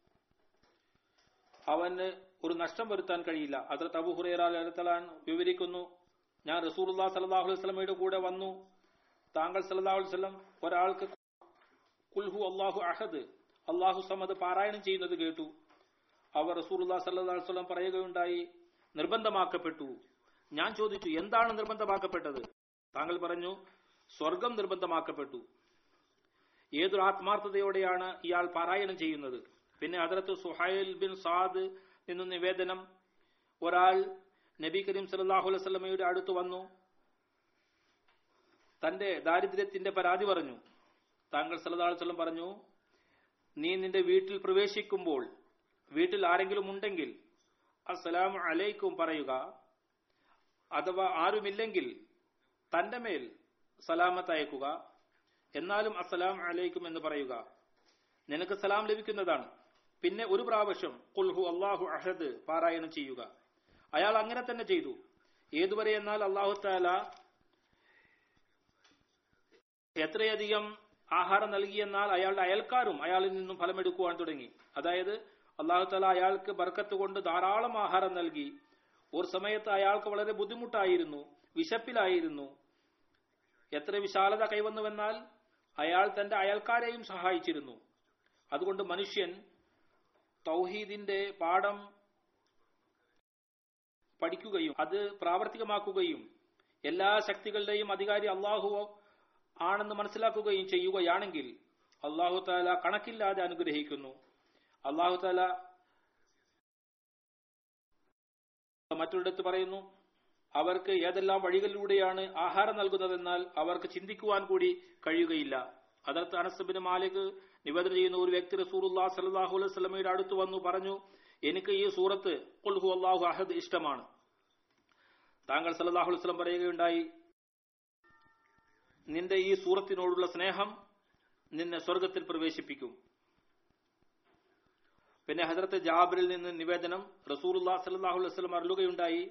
അവന് ഒരു നഷ്ടം വരുത്താൻ കഴിയില്ല അതിൽ അബു ഹുറൈറാൻ വിവരിക്കുന്നു ഞാൻ റസൂർല്ലാ സലാഹു അലൈഹി സ്വലമയുടെ കൂടെ വന്നു താങ്കൾ സല്ലാഹു അലൈഹി സ്വലം ഒരാൾക്ക് കുൽഹു അള്ളാഹു അഹദ് അള്ളാഹു സമദ് പാരായണം ചെയ്യുന്നത് കേട്ടു അവർ റസൂർല്ലാ സല്ലാ അലൈഹി സ്വലം പറയുകയുണ്ടായി നിർബന്ധമാക്കപ്പെട്ടു ഞാൻ ചോദിച്ചു എന്താണ് നിർബന്ധമാക്കപ്പെട്ടത് താങ്കൾ പറഞ്ഞു സ്വർഗം നിർബന്ധമാക്കപ്പെട്ടു ഏതൊരു ആത്മാർത്ഥതയോടെയാണ് ഇയാൾ പാരായണം ചെയ്യുന്നത് പിന്നെ അതിലത്ത് സുഹൈൽ ബിൻ സാദ് നിന്നു നിവേദനം ഒരാൾ നബി കരീം സലാഹു അലൈവല്ലമയുടെ അടുത്ത് വന്നു തന്റെ ദാരിദ്ര്യത്തിന്റെ പരാതി പറഞ്ഞു താങ്കൾ സല്ലാ വല്ലം പറഞ്ഞു നീ നിന്റെ വീട്ടിൽ പ്രവേശിക്കുമ്പോൾ വീട്ടിൽ ആരെങ്കിലും ഉണ്ടെങ്കിൽ അസ്സലാമു അലൈക്കും പറയുക അഥവാ ആരുമില്ലെങ്കിൽ തന്റെ മേൽ സലാമത്ത് അയക്കുക എന്നാലും അസ്സലാം അലൈക്കും എന്ന് പറയുക നിനക്ക് സലാം ലഭിക്കുന്നതാണ് പിന്നെ ഒരു പ്രാവശ്യം കുൽഹു അള്ളാഹു അഹദ് പാരായണം ചെയ്യുക അയാൾ അങ്ങനെ തന്നെ ചെയ്തു ഏതുവരെ എന്നാൽ അള്ളാഹു താല എത്രയധികം ആഹാരം നൽകിയെന്നാൽ അയാളുടെ അയൽക്കാരും അയാളിൽ നിന്നും ഫലമെടുക്കുവാൻ തുടങ്ങി അതായത് അള്ളാഹു താല അയാൾക്ക് ബർക്കത്ത് കൊണ്ട് ധാരാളം ആഹാരം നൽകി ഒരു സമയത്ത് അയാൾക്ക് വളരെ ബുദ്ധിമുട്ടായിരുന്നു വിശപ്പിലായിരുന്നു എത്ര വിശാലത കൈവന്നുവെന്നാൽ അയാൾ തന്റെ അയൽക്കാരെയും സഹായിച്ചിരുന്നു അതുകൊണ്ട് മനുഷ്യൻ തൗഹീദിന്റെ പാഠം പഠിക്കുകയും അത് പ്രാവർത്തികമാക്കുകയും എല്ലാ ശക്തികളുടെയും അധികാരി അള്ളാഹു ആണെന്ന് മനസ്സിലാക്കുകയും ചെയ്യുകയാണെങ്കിൽ അള്ളാഹു താല കണക്കില്ലാതെ അനുഗ്രഹിക്കുന്നു അള്ളാഹു താല മറ്റൊരിടത്ത് പറയുന്നു അവർക്ക് ഏതെല്ലാം വഴികളിലൂടെയാണ് ആഹാരം നൽകുന്നതെന്നാൽ അവർക്ക് ചിന്തിക്കുവാൻ കൂടി കഴിയുകയില്ല അതിർത്ത് അനസബിന് മാലിക് നിവേദനം ചെയ്യുന്ന ഒരു വ്യക്തി റസൂറുല്ലാ സലാഹു അലൈഹി സ്വലമയുടെ അടുത്ത് വന്നു പറഞ്ഞു എനിക്ക് ഈ സൂറത്ത് കുൽഹു അള്ളാഹു അഹദ് ഇഷ്ടമാണ് താങ്കൾ സല്ലാഹു അലൈഹി സ്വലം പറയുകയുണ്ടായി നിന്റെ ഈ സൂറത്തിനോടുള്ള സ്നേഹം നിന്നെ സ്വർഗത്തിൽ പ്രവേശിപ്പിക്കും പിന്നെ ഹജറത്ത് ജാബിറിൽ നിന്ന് നിവേദനം റസൂറുല്ലാ സലാഹു അലൈഹി സ്വലം അറിയുകയുണ്ടായി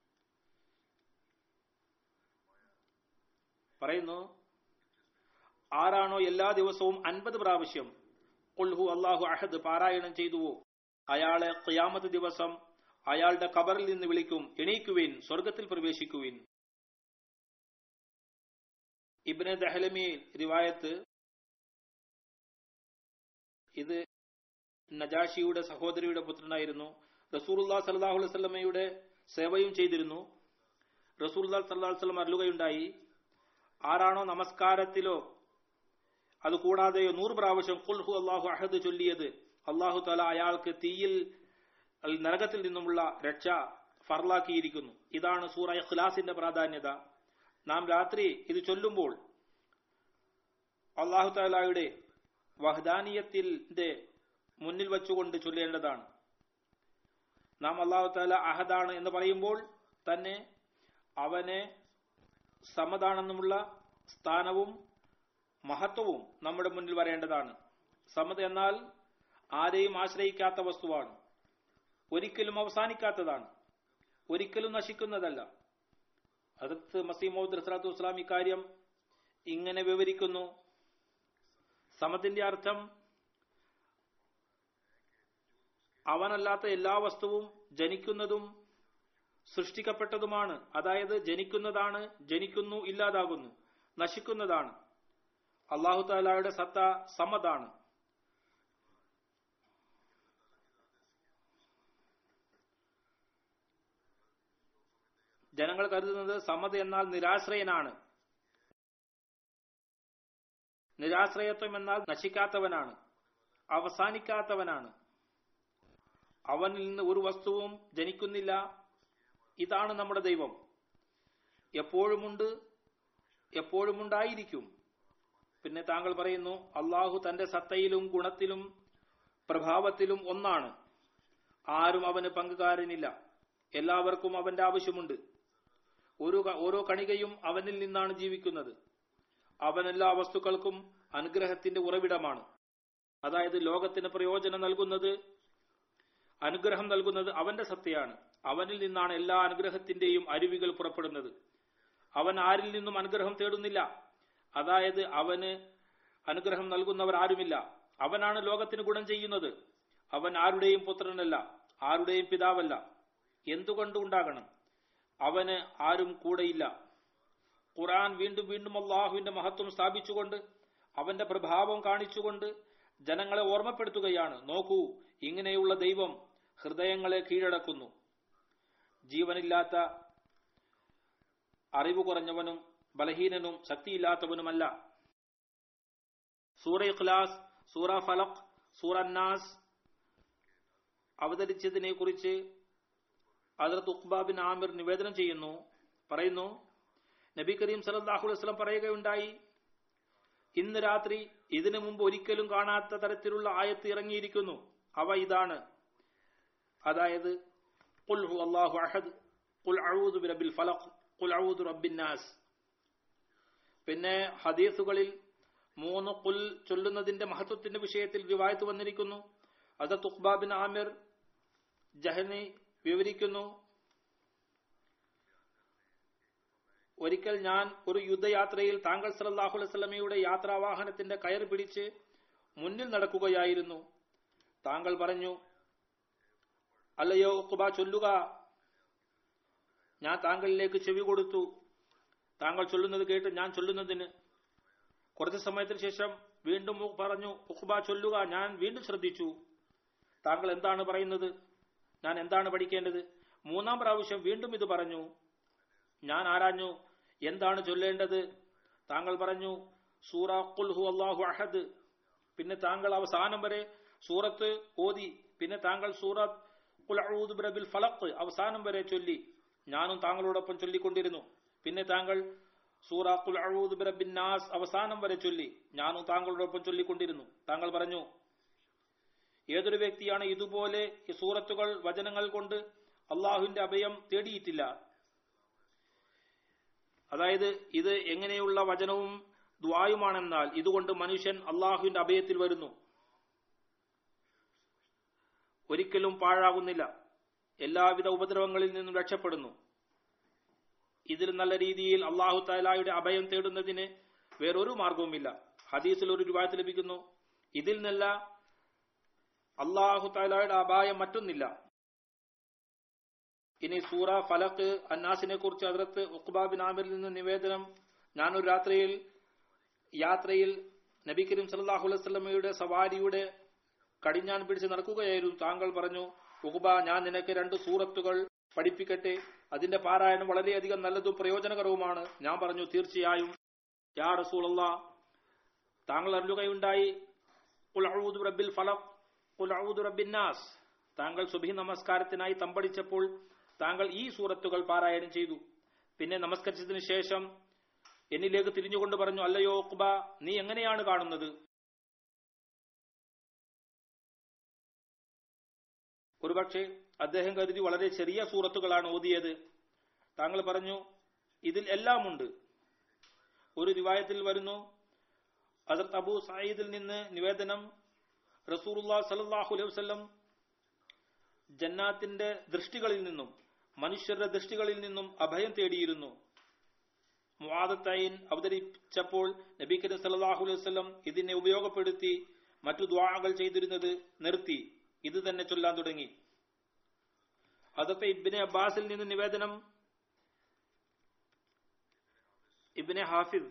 പറയുന്നു ആരാണോ എല്ലാ ദിവസവും അൻപത് പ്രാവശ്യം കൊൽഹു അള്ളാഹു അഹദ് പാരായണം ചെയ്തുവോ അയാളെ ഖിയാമത്ത് ദിവസം അയാളുടെ കബറിൽ നിന്ന് വിളിക്കും എണീക്കുവിൻ സ്വർഗത്തിൽ പ്രവേശിക്കുവിൻ ഇബ്നെ ദഹലമി റിവായത്ത് ഇത് നജാഷിയുടെ സഹോദരിയുടെ പുത്രനായിരുന്നു റസൂറുല്ലാ സല്ലാഹു വസ്ലമയുടെ സേവയും ചെയ്തിരുന്നു റസൂല്ലാ സല്ലാഹു വസ്ലം അരുളുകയുണ്ടായി ആരാണോ നമസ്കാരത്തിലോ അത് കൂടാതെയോ നൂറ് പ്രാവശ്യം കുൽഹു അള്ളാഹു അഹദ് ചൊല്ലിയത് അള്ളാഹു തല അയാൾക്ക് തീയിൽ നരകത്തിൽ നിന്നുമുള്ള രക്ഷ ഫർലാക്കിയിരിക്കുന്നു ഇതാണ് സൂറ ഇഖ്ലാസിന്റെ പ്രാധാന്യത നാം രാത്രി ഇത് ചൊല്ലുമ്പോൾ അള്ളാഹു താലായുടെ വഹദാനീയത്തിന്റെ മുന്നിൽ വെച്ചുകൊണ്ട് ചൊല്ലേണ്ടതാണ് നാം അള്ളാഹു താല അഹദാണ് എന്ന് പറയുമ്പോൾ തന്നെ അവനെ സമതാണെന്നുമുള്ള സ്ഥാനവും മഹത്വവും നമ്മുടെ മുന്നിൽ വരേണ്ടതാണ് സമത എന്നാൽ ആരെയും ആശ്രയിക്കാത്ത വസ്തുവാണ് ഒരിക്കലും അവസാനിക്കാത്തതാണ് ഒരിക്കലും നശിക്കുന്നതല്ല അതിർത്ത് മസീമോദ് റസ്ലാത്തു വസ്ലാം ഇക്കാര്യം ഇങ്ങനെ വിവരിക്കുന്നു സമത്തിന്റെ അർത്ഥം അവനല്ലാത്ത എല്ലാ വസ്തുവും ജനിക്കുന്നതും സൃഷ്ടിക്കപ്പെട്ടതുമാണ് അതായത് ജനിക്കുന്നതാണ് ജനിക്കുന്നു ഇല്ലാതാകുന്നു നശിക്കുന്നതാണ് അള്ളാഹു താലായുടെ സത്ത സമതാണ് ജനങ്ങൾ കരുതുന്നത് സമത് എന്നാൽ നിരാശ്രയനാണ് നിരാശ്രയത്വം എന്നാൽ നശിക്കാത്തവനാണ് അവസാനിക്കാത്തവനാണ് അവനിൽ നിന്ന് ഒരു വസ്തുവും ജനിക്കുന്നില്ല ഇതാണ് നമ്മുടെ ദൈവം എപ്പോഴുമുണ്ട് എപ്പോഴുമുണ്ടായിരിക്കും പിന്നെ താങ്കൾ പറയുന്നു അള്ളാഹു തന്റെ സത്തയിലും ഗുണത്തിലും പ്രഭാവത്തിലും ഒന്നാണ് ആരും അവന് പങ്കുകാരനില്ല എല്ലാവർക്കും അവന്റെ ആവശ്യമുണ്ട് ഒരു ഓരോ കണികയും അവനിൽ നിന്നാണ് ജീവിക്കുന്നത് അവൻ എല്ലാ വസ്തുക്കൾക്കും അനുഗ്രഹത്തിന്റെ ഉറവിടമാണ് അതായത് ലോകത്തിന് പ്രയോജനം നൽകുന്നത് അനുഗ്രഹം നൽകുന്നത് അവന്റെ സത്തയാണ് അവനിൽ നിന്നാണ് എല്ലാ അനുഗ്രഹത്തിന്റെയും അരുവികൾ പുറപ്പെടുന്നത് അവൻ ആരിൽ നിന്നും അനുഗ്രഹം തേടുന്നില്ല അതായത് അവന് അനുഗ്രഹം നൽകുന്നവർ ആരുമില്ല അവനാണ് ലോകത്തിന് ഗുണം ചെയ്യുന്നത് അവൻ ആരുടെയും പുത്രനല്ല ആരുടെയും പിതാവല്ല എന്തുകൊണ്ട് ഉണ്ടാകണം അവന് ആരും കൂടെയില്ല ഖുറാൻ വീണ്ടും വീണ്ടും അള്ളാഹുവിന്റെ മഹത്വം സ്ഥാപിച്ചുകൊണ്ട് അവന്റെ പ്രഭാവം കാണിച്ചുകൊണ്ട് ജനങ്ങളെ ഓർമ്മപ്പെടുത്തുകയാണ് നോക്കൂ ഇങ്ങനെയുള്ള ദൈവം ഹൃദയങ്ങളെ കീഴടക്കുന്നു ജീവനില്ലാത്ത അറിവ് കുറഞ്ഞവനും ബലഹീനനും ശക്തിയില്ലാത്തവനുമല്ല സൂറ ഇഖ്ലാസ് സൂറ ഫലഖ് സൂറ അന്നാസ് അവതരിച്ചതിനെ കുറിച്ച് അതിർത്ത് ഉഖ്ബാബിൻ ആമിർ നിവേദനം ചെയ്യുന്നു പറയുന്നു നബി കരീം സലല്ലാഹു വസ്ലം പറയുകയുണ്ടായി ഇന്ന് രാത്രി ഇതിനു മുമ്പ് ഒരിക്കലും കാണാത്ത തരത്തിലുള്ള ആയത്ത് ഇറങ്ങിയിരിക്കുന്നു അവ ഇതാണ് അതായത് ഖുൽ ഹു അല്ലാഹു അഹദ് ഖുൽ അഊദു ബിറബ്ബിൽ ഫലഖ് ഖുൽ അഊദു റബ്ബിൻ നാസ് പിന്നെ ഹദീസുകളിൽ മൂന്ന് കുൽ ചൊല്ലുന്നതിന്റെ മഹത്വത്തിന്റെ വിഷയത്തിൽ റിവായത്ത് വന്നിരിക്കുന്നു അത് തുഖ്ബാബിൻ ആമിർ ജഹനി വിവരിക്കുന്നു ഒരിക്കൽ ഞാൻ ഒരു യുദ്ധയാത്രയിൽ താങ്കൾ സലല്ലാഹു അലൈവല്ലമയുടെ യാത്രാവാഹനത്തിന്റെ കയർ പിടിച്ച് മുന്നിൽ നടക്കുകയായിരുന്നു താങ്കൾ പറഞ്ഞു അല്ലയോ ഉഖുബ ചൊല്ലുക ഞാൻ താങ്കളിലേക്ക് ചെവി കൊടുത്തു താങ്കൾ ചൊല്ലുന്നത് കേട്ട് ഞാൻ ചൊല്ലുന്നതിന് കുറച്ചു സമയത്തിന് ശേഷം വീണ്ടും പറഞ്ഞു ഉഖുബ ചൊല്ലുക ഞാൻ വീണ്ടും ശ്രദ്ധിച്ചു താങ്കൾ എന്താണ് പറയുന്നത് ഞാൻ എന്താണ് പഠിക്കേണ്ടത് മൂന്നാം പ്രാവശ്യം വീണ്ടും ഇത് പറഞ്ഞു ഞാൻ ആരാഞ്ഞു എന്താണ് ചൊല്ലേണ്ടത് താങ്കൾ പറഞ്ഞു സൂറ ഹു അള്ളാഹു അഹദ് പിന്നെ താങ്കൾ അവസാനം വരെ സൂറത്ത് ഓതി പിന്നെ താങ്കൾ സൂറത്ത് ബിറബിൽ ഫലഖ് അവസാനം വരെ ചൊല്ലി ഞാനും താങ്കളോടൊപ്പം ചൊല്ലിക്കൊണ്ടിരുന്നു പിന്നെ താങ്കൾ സൂറ ഖുൽ ബിറബിൻ നാസ് അവസാനം വരെ ചൊല്ലി ഞാനും താങ്കളോടൊപ്പം ചൊല്ലിക്കൊണ്ടിരുന്നു താങ്കൾ പറഞ്ഞു ഏതൊരു വ്യക്തിയാണ് ഇതുപോലെ ഈ സൂറത്തുകൾ വചനങ്ങൾ കൊണ്ട് അള്ളാഹുവിന്റെ അഭയം തേടിയിട്ടില്ല അതായത് ഇത് എങ്ങനെയുള്ള വചനവും ദ്വായുമാണെന്നാൽ ഇതുകൊണ്ട് മനുഷ്യൻ അള്ളാഹുവിന്റെ അഭയത്തിൽ വരുന്നു ഒരിക്കലും പാഴാകുന്നില്ല എല്ലാവിധ ഉപദ്രവങ്ങളിൽ നിന്നും രക്ഷപ്പെടുന്നു ഇതിൽ നല്ല രീതിയിൽ അള്ളാഹു താലായുടെ അഭയം തേടുന്നതിന് വേറൊരു മാർഗവുമില്ല ഹദീസിൽ ഒരു രൂപായത്ത് ലഭിക്കുന്നു ഇതിൽ നിന്നല്ല അള്ളാഹു താലായുടെ അപായം മറ്റൊന്നില്ല ഇനി സൂറ ഫലക്ക് അന്നാസിനെ കുറിച്ച് അതിർത്ത് ഉഖ്ബാബിൻ ആമിറിൽ നിന്ന് നിവേദനം ഞാനൊരു രാത്രിയിൽ യാത്രയിൽ നബി കരീം സല്ലല്ലാഹു അലൈഹി വസല്ലമയുടെ സവാരിയുടെ കടിഞ്ഞാൻ പിടിച്ച് നടക്കുകയായിരുന്നു താങ്കൾ പറഞ്ഞു ഉഖ്ബ ഞാൻ നിനക്ക് രണ്ട് സൂറത്തുകൾ പഠിപ്പിക്കട്ടെ അതിന്റെ പാരായണം വളരെയധികം നല്ലതും പ്രയോജനകരവുമാണ് ഞാൻ പറഞ്ഞു തീർച്ചയായും യാ റസൂലല്ലാ താങ്കൾ അറിയുകയുണ്ടായി ഖുൽ അഊദു ബിറബ്ബിൽ ഫലഖ് ഖുൽ അഊദു ബിറബ്ബിൻ നാസ് താങ്കൾ സുബഹി നമസ്കാരത്തിനായി തമ്പടിച്ചപ്പോൾ താങ്കൾ ഈ സൂറത്തുകൾ പാരായണം ചെയ്തു പിന്നെ നമസ്കരിച്ചതിന് ശേഷം എന്നിലേക്ക് തിരിഞ്ഞുകൊണ്ട് പറഞ്ഞു അല്ലയോ ഉഖ്ബ നീ എങ്ങനെയാണ് കാണുന്നത് ഒരുപക്ഷെ അദ്ദേഹം കരുതി വളരെ ചെറിയ സൂറത്തുകളാണ് ഓതിയത് താങ്കൾ പറഞ്ഞു ഇതിൽ എല്ലാമുണ്ട് ഒരു റിവായത്തിൽ വരുന്നു ഹസരത്ത് അബൂ സയ്യിദിൽ നിന്ന് നിവേദനം റസൂറുല്ലാ സലല്ലാഹു അലൈഹി വസല്ലം ജന്നാത്തിന്റെ ദൃഷ്ടികളിൽ നിന്നും മനുഷ്യരുടെ ദൃഷ്ടികളിൽ നിന്നും അഭയം തേടിയിരുന്നു മുവാദത്തൈൻ അവതരിച്ചപ്പോൾ നബി കരീം സല്ലല്ലാഹു അലൈഹി വസല്ലം ഇതിനെ ഉപയോഗപ്പെടുത്തി മറ്റു ദ്വാകൾ ചെയ്തിരുന്നത് നിർത്തി ഇത് തന്നെ ചൊല്ലാൻ തുടങ്ങി അതൊക്കെ ഇബിനെ അബ്ബാസിൽ നിന്ന് നിവേദനം ഇബിനെ ഹാഫിദ്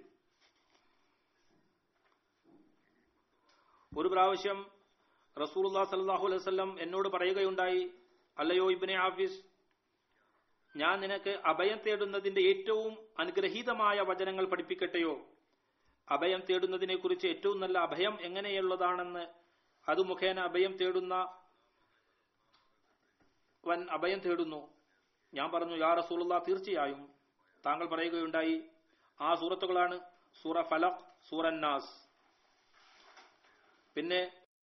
ഒരു പ്രാവശ്യം റസൂലുല്ലാ സല്ലാഹു അലൈഹി വസല്ലം എന്നോട് പറയുകയുണ്ടായി അല്ലയോ ഇബിനെ ഹാഫിസ് ഞാൻ നിനക്ക് അഭയം തേടുന്നതിന്റെ ഏറ്റവും അനുഗ്രഹീതമായ വചനങ്ങൾ പഠിപ്പിക്കട്ടെയോ അഭയം തേടുന്നതിനെ കുറിച്ച് ഏറ്റവും നല്ല അഭയം എങ്ങനെയുള്ളതാണെന്ന് അത് മുഖേന അഭയം തേടുന്ന വൻ അഭയം തേടുന്നു ഞാൻ പറഞ്ഞു യാ റസൂലുള്ള തീർച്ചയായും താങ്കൾ പറയുകയുണ്ടായി ആ സൂറത്തുകളാണ് സൂറ ഫലഖ് സൂറ നാസ് പിന്നെ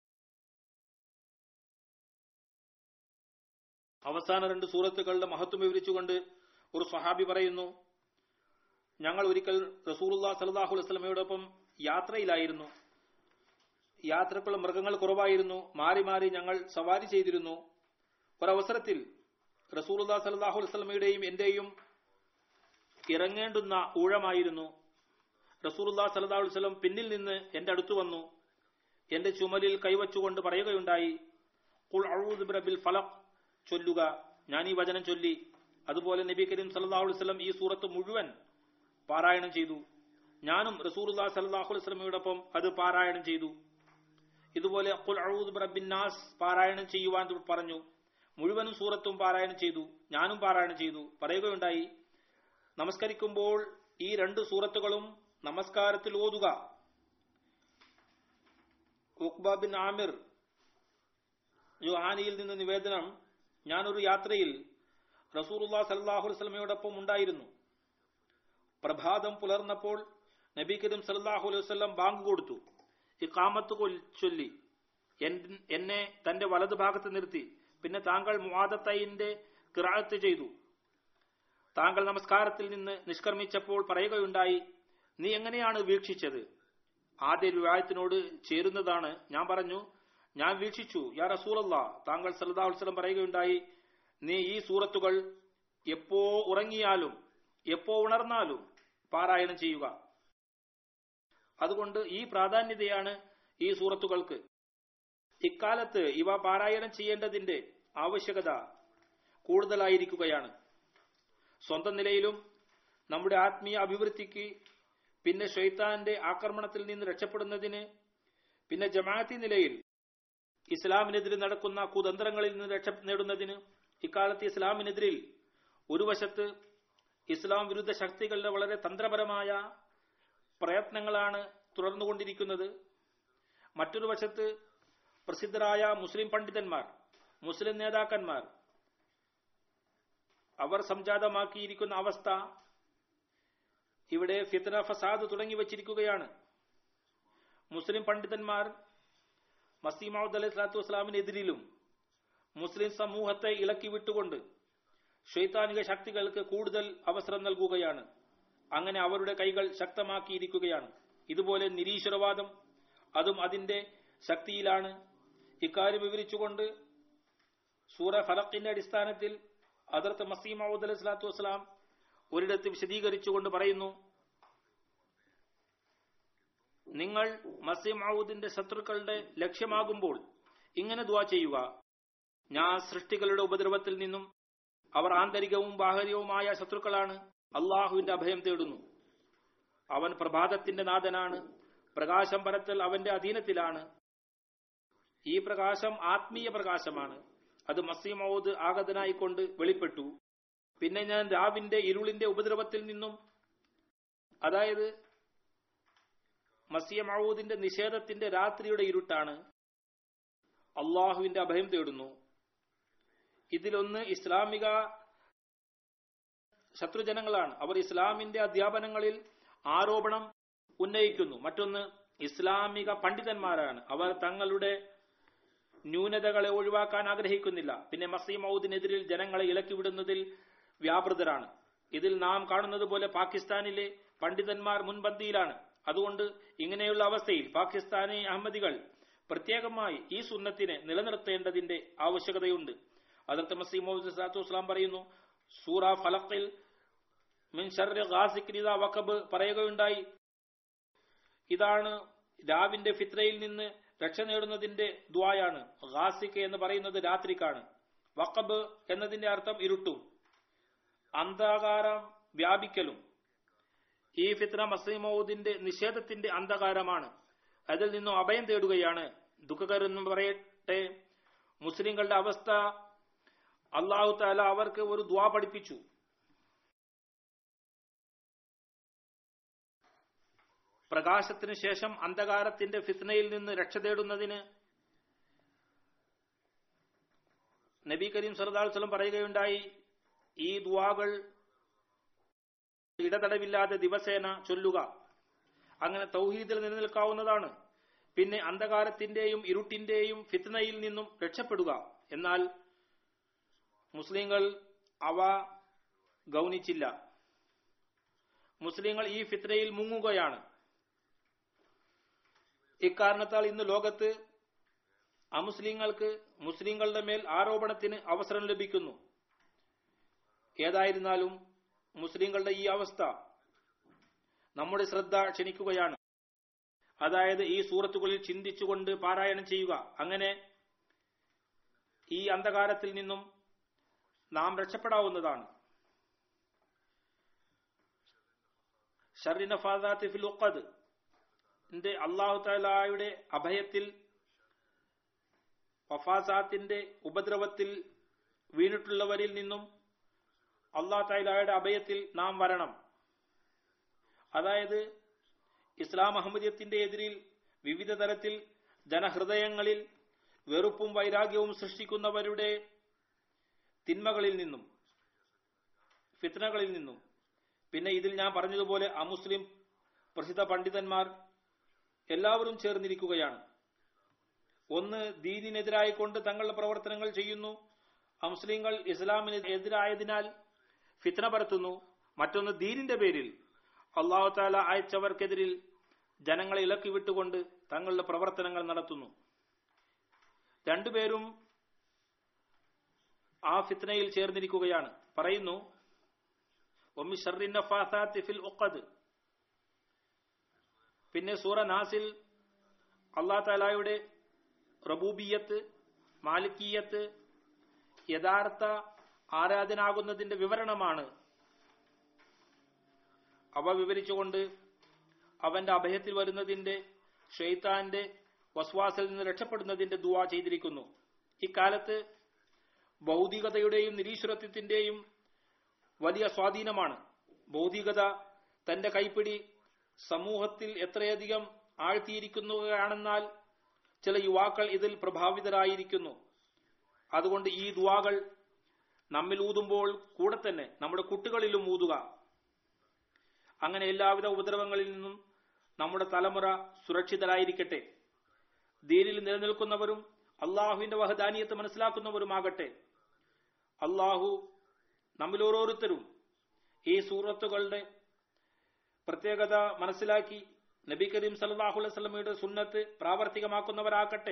അവസാന രണ്ട് സൂറത്തുകളുടെ മഹത്വം വിവരിച്ചുകൊണ്ട് ഒരു സ്വഹാബി പറയുന്നു ഞങ്ങൾ ഒരിക്കൽ റസൂലുല്ലാ സലാഹു വസ്ലമയോടൊപ്പം യാത്രയിലായിരുന്നു യാത്രക്കുള്ള മൃഗങ്ങൾ കുറവായിരുന്നു മാറി മാറി ഞങ്ങൾ സവാരി ചെയ്തിരുന്നു ഒരവസരത്തിൽ റസൂലുല്ലാ സലാഹു വസ്ലമയുടെയും എന്റെയും ഇറങ്ങേണ്ടുന്ന ഊഴമായിരുന്നു റസൂലുല്ലാ സലാഹു വസ്ലം പിന്നിൽ നിന്ന് എന്റെ അടുത്തു വന്നു എന്റെ ചുമലിൽ കൈവച്ചുകൊണ്ട് പറയുകയുണ്ടായി കുൾ അഴൂദ് ബിറബിൽ ഫലഖ് ചൊല്ലുക ഞാൻ ഈ വചനം ചൊല്ലി അതുപോലെ നബി കരീം സല്ലല്ലാഹു അലൈഹി വസല്ലം ഈ സൂറത്ത് മുഴുവൻ പാരായണം ചെയ്തു ഞാനും റസൂലുല്ലാ സല്ലല്ലാഹു അലൈഹി വസല്ലമയോടൊപ്പം അത് പാരായണം ചെയ്തു ഇതുപോലെ ഖുൽ അഊദു ബിറബ്ബിൻ നാസ് പാരായണം ചെയ്യുവാൻ പറഞ്ഞു മുഴുവനും സൂറത്തും പാരായണം ചെയ്തു ഞാനും പാരായണം ചെയ്തു പറയുകയുണ്ടായി നമസ്കരിക്കുമ്പോൾ ഈ രണ്ട് സൂറത്തുകളും നമസ്കാരത്തിൽ ഓതുക ഉഖ്ബ ബിൻ ആമിർ യുഹാനിയിൽ നിന്ന് നിവേദനം ഞാനൊരു യാത്രയിൽ റസൂറുല്ലാ സല്ലാഹു വസ്ലമയോടൊപ്പം ഉണ്ടായിരുന്നു പ്രഭാതം പുലർന്നപ്പോൾ നബി കരീം സല്ലാഹു അലൈഹി വസ്ലം ബാങ്ക് കൊടുത്തു ഈ കാമത്ത് ചൊല്ലി എന്നെ തന്റെ വലതു ഭാഗത്ത് നിർത്തി പിന്നെ താങ്കൾ മുവാദത്തൈന്റെ കിറാത്ത് ചെയ്തു താങ്കൾ നമസ്കാരത്തിൽ നിന്ന് നിഷ്കർമ്മിച്ചപ്പോൾ പറയുകയുണ്ടായി നീ എങ്ങനെയാണ് വീക്ഷിച്ചത് ആദ്യ വിവാഹത്തിനോട് ചേരുന്നതാണ് ഞാൻ പറഞ്ഞു ഞാൻ വീക്ഷിച്ചു യാ റസൂലല്ല താങ്കൾ സല്ലല്ലാഹു അലൈഹി വസല്ലം പറയുകയുണ്ടായി നീ ഈ സൂറത്തുകൾ എപ്പോ ഉറങ്ങിയാലും എപ്പോ ഉണർന്നാലും പാരായണം ചെയ്യുക അതുകൊണ്ട് ഈ പ്രാധാന്യതയാണ് ഈ സൂറത്തുകൾക്ക് ഇക്കാലത്ത് ഇവ പാരായണം ചെയ്യേണ്ടതിന്റെ ആവശ്യകത കൂടുതലായിരിക്കുകയാണ് സ്വന്തം നിലയിലും നമ്മുടെ ആത്മീയ അഭിവൃദ്ധിക്ക് പിന്നെ ഷെയ്ത്താന്റെ ആക്രമണത്തിൽ നിന്ന് രക്ഷപ്പെടുന്നതിന് പിന്നെ ജമാഅത്തി നിലയിൽ ഇസ്ലാമിനെതിരെ നടക്കുന്ന കുതന്ത്രങ്ങളിൽ നിന്ന് രക്ഷ നേടുന്നതിന് ഇക്കാലത്ത് ഇസ്ലാമിനെതിരിൽ ഒരു വശത്ത് ഇസ്ലാം വിരുദ്ധ ശക്തികളുടെ വളരെ തന്ത്രപരമായ പ്രയത്നങ്ങളാണ് തുടർന്നുകൊണ്ടിരിക്കുന്നത് മറ്റൊരു വശത്ത് പ്രസിദ്ധരായ മുസ്ലിം പണ്ഡിതന്മാർ മുസ്ലിം നേതാക്കന്മാർ അവർ സംജാതമാക്കിയിരിക്കുന്ന അവസ്ഥ ഇവിടെ ഫിത്ന ഫസാദ് തുടങ്ങി വച്ചിരിക്കുകയാണ് മുസ്ലിം പണ്ഡിതന്മാർ മസീമൌദ് അലൈഹി സ്വലാത്തു വസ്സലാമിനെതിരിലും മുസ്ലിം സമൂഹത്തെ ഇളക്കി വിട്ടുകൊണ്ട് ഷെയ്ത്താനിക ശക്തികൾക്ക് കൂടുതൽ അവസരം നൽകുകയാണ് അങ്ങനെ അവരുടെ കൈകൾ ശക്തമാക്കിയിരിക്കുകയാണ് ഇതുപോലെ നിരീശ്വരവാദം അതും അതിന്റെ ശക്തിയിലാണ് ഇക്കാര്യം വിവരിച്ചുകൊണ്ട് സൂറ ഫലക്കിന്റെ അടിസ്ഥാനത്തിൽ അതിർത്ത് മസീമൌദ് അലൈഹി സ്വലാത്തു വസ്സലാം ഒരിടത്ത് വിശദീകരിച്ചുകൊണ്ട് പറയുന്നു നിങ്ങൾ മസീമൌദിന്റെ ശത്രുക്കളുടെ ലക്ഷ്യമാകുമ്പോൾ ഇങ്ങനെ ദുവാ ചെയ്യുക ഞാൻ സൃഷ്ടികളുടെ ഉപദ്രവത്തിൽ നിന്നും അവർ ആന്തരികവും ബാഹ്യവുമായ ശത്രുക്കളാണ് അള്ളാഹുവിന്റെ അഭയം തേടുന്നു അവൻ പ്രഭാതത്തിന്റെ നാഥനാണ് പ്രകാശം പരത്തൽ അവന്റെ അധീനത്തിലാണ് ഈ പ്രകാശം ആത്മീയ പ്രകാശമാണ് അത് മസീമൌദ് ആഗതനായിക്കൊണ്ട് വെളിപ്പെട്ടു പിന്നെ ഞാൻ രാവിന്റെ ഇരുളിന്റെ ഉപദ്രവത്തിൽ നിന്നും അതായത് മസിയമൌദിന്റെ നിഷേധത്തിന്റെ രാത്രിയുടെ ഇരുട്ടാണ് അള്ളാഹുവിന്റെ അഭയം തേടുന്നു ഇതിലൊന്ന് ഇസ്ലാമിക ശത്രുജനങ്ങളാണ് അവർ ഇസ്ലാമിന്റെ അധ്യാപനങ്ങളിൽ ആരോപണം ഉന്നയിക്കുന്നു മറ്റൊന്ന് ഇസ്ലാമിക പണ്ഡിതന്മാരാണ് അവർ തങ്ങളുടെ ന്യൂനതകളെ ഒഴിവാക്കാൻ ആഗ്രഹിക്കുന്നില്ല പിന്നെ മസീമൌദിനെതിരിൽ ജനങ്ങളെ ഇളക്കിവിടുന്നതിൽ വ്യാപൃതരാണ് ഇതിൽ നാം കാണുന്നത് പോലെ പാകിസ്ഥാനിലെ പണ്ഡിതന്മാർ മുൻപന്തിയിലാണ് അതുകൊണ്ട് ഇങ്ങനെയുള്ള അവസ്ഥയിൽ പാകിസ്ഥാനി അഹമ്മദികൾ പ്രത്യേകമായി ഈ സുന്നത്തിനെ നിലനിർത്തേണ്ടതിന്റെ ആവശ്യകതയുണ്ട് അതിർത്ത് മസീമോദ് സാത്തു ഇസ്ലാം പറയുന്നു സൂറ ഫലത്തിൽ മിൻ ഷർറി ഗാസിക് നിദാ വക്കബ് പറയുകയുണ്ടായി ഇതാണ് രാവിന്റെ ഫിത്രയിൽ നിന്ന് രക്ഷ നേടുന്നതിന്റെ ദ്വായാണ് ഗാസിക്ക് എന്ന് പറയുന്നത് രാത്രിക്കാണ് വക്കബ് എന്നതിന്റെ അർത്ഥം ഇരുട്ടും അന്ധകാരം വ്യാപിക്കലും ഈ ഫിത്ര മസീമൌദിന്റെ നിഷേധത്തിന്റെ അന്ധകാരമാണ് അതിൽ നിന്നും അഭയം തേടുകയാണ് ദുഃഖകരെന്നും പറയട്ടെ മുസ്ലിങ്ങളുടെ അവസ്ഥ അള്ളാഹു താല അവർക്ക് ഒരു ദ്വാ പഠിപ്പിച്ചു പ്രകാശത്തിന് ശേഷം അന്ധകാരത്തിന്റെ ഫിത്നയിൽ നിന്ന് രക്ഷ തേടുന്നതിന് നബി കരീം സലതാസ്ലം പറയുകയുണ്ടായി ഈ ദ്വാകൾ ഇടതടവില്ലാതെ ദിവസേന ചൊല്ലുക അങ്ങനെ തൗഹീദിൽ നിലനിൽക്കാവുന്നതാണ് പിന്നെ അന്ധകാരത്തിന്റെയും ഇരുട്ടിന്റെയും ഫിത്നയിൽ നിന്നും രക്ഷപ്പെടുക എന്നാൽ മുസ്ലിങ്ങൾ അവ ഗൗനിച്ചില്ല മുസ്ലിങ്ങൾ ഈ ഫിത്നയിൽ മുങ്ങുകയാണ് ഇക്കാരണത്താൽ ഇന്ന് ലോകത്ത് അമുസ്ലിങ്ങൾക്ക് മുസ്ലിങ്ങളുടെ മേൽ ആരോപണത്തിന് അവസരം ലഭിക്കുന്നു ഏതായിരുന്നാലും മുസ്ലിങ്ങളുടെ ഈ അവസ്ഥ നമ്മുടെ ശ്രദ്ധ ക്ഷണിക്കുകയാണ് അതായത് ഈ സൂറത്തുകളിൽ ചിന്തിച്ചുകൊണ്ട് പാരായണം ചെയ്യുക അങ്ങനെ ഈ അന്ധകാരത്തിൽ നിന്നും നാം രക്ഷപ്പെടാവുന്നതാണ് ഷറിനഫാദാത്ത് ഫിൽ ഉഖദ് അള്ളാഹു താലായുടെ അഭയത്തിൽ വഫാസാത്തിന്റെ ഉപദ്രവത്തിൽ വീണിട്ടുള്ളവരിൽ നിന്നും അള്ളാഹു താലായുടെ അഭയത്തിൽ നാം വരണം അതായത് ഇസ്ലാം അഹമ്മദിയത്തിന്റെ എതിരിൽ വിവിധ തരത്തിൽ ജനഹൃദയങ്ങളിൽ വെറുപ്പും വൈരാഗ്യവും സൃഷ്ടിക്കുന്നവരുടെ തിന്മകളിൽ നിന്നും ഫിത്നകളിൽ നിന്നും പിന്നെ ഇതിൽ ഞാൻ പറഞ്ഞതുപോലെ അമുസ്ലിം പ്രസിദ്ധ പണ്ഡിതന്മാർ എല്ലാവരും ചേർന്നിരിക്കുകയാണ് ഒന്ന് ദീനിനെതിരായിക്കൊണ്ട് തങ്ങളുടെ പ്രവർത്തനങ്ങൾ ചെയ്യുന്നു അമുസ്ലിങ്ങൾ ഇസ്ലാമിന് എതിരായതിനാൽ ഫിത്ന പരത്തുന്നു മറ്റൊന്ന് ദീനിന്റെ പേരിൽ അള്ളാഹു താല അയച്ചവർക്കെതിരിൽ ജനങ്ങളെ ഇളക്കി വിട്ടുകൊണ്ട് തങ്ങളുടെ പ്രവർത്തനങ്ങൾ നടത്തുന്നു രണ്ടുപേരും ആ ഫിത്നയിൽ ചേർന്നിരിക്കുകയാണ് പറയുന്നു ഒമ്മി ഷർറിൻ ഫിൽ ഉഖദ് പിന്നെ സൂറ നാസിൽ അള്ളാ താലായുടെ റബൂബിയത്ത് മാലിക്കീയത്ത് യഥാർത്ഥ ആരാധനാകുന്നതിന്റെ വിവരണമാണ് അവ വിവരിച്ചുകൊണ്ട് അവന്റെ അഭയത്തിൽ വരുന്നതിന്റെ ഷെയ്ത്താന്റെ വസ്വാസിൽ നിന്ന് രക്ഷപ്പെടുന്നതിന്റെ ദുവാ ചെയ്തിരിക്കുന്നു ഇക്കാലത്ത് ഭൗതികതയുടെയും നിരീശ്വരത്വത്തിന്റെയും വലിയ സ്വാധീനമാണ് ഭൗതികത തന്റെ കൈപ്പിടി സമൂഹത്തിൽ എത്രയധികം ആഴ്ത്തിയിരിക്കുന്നതാണെന്നാൽ ചില യുവാക്കൾ ഇതിൽ പ്രഭാവിതരായിരിക്കുന്നു അതുകൊണ്ട് ഈ ദുവാകൾ നമ്മിൽ ഊതുമ്പോൾ കൂടെ തന്നെ നമ്മുടെ കുട്ടികളിലും ഊതുക അങ്ങനെ എല്ലാവിധ ഉപദ്രവങ്ങളിൽ നിന്നും നമ്മുടെ തലമുറ സുരക്ഷിതരായിരിക്കട്ടെ ദീനിൽ നിലനിൽക്കുന്നവരും അള്ളാഹുവിന്റെ വഹദാനിയത്ത് മനസ്സിലാക്കുന്നവരുമാകട്ടെ അള്ളാഹു നമ്മിൽ ഓരോരുത്തരും ഈ സൂറത്തുകളുടെ പ്രത്യേകത മനസ്സിലാക്കി നബി കരീം സല്ലാഹു അലൈവലമയുടെ സുന്നത്ത് പ്രാവർത്തികമാക്കുന്നവരാക്കട്ടെ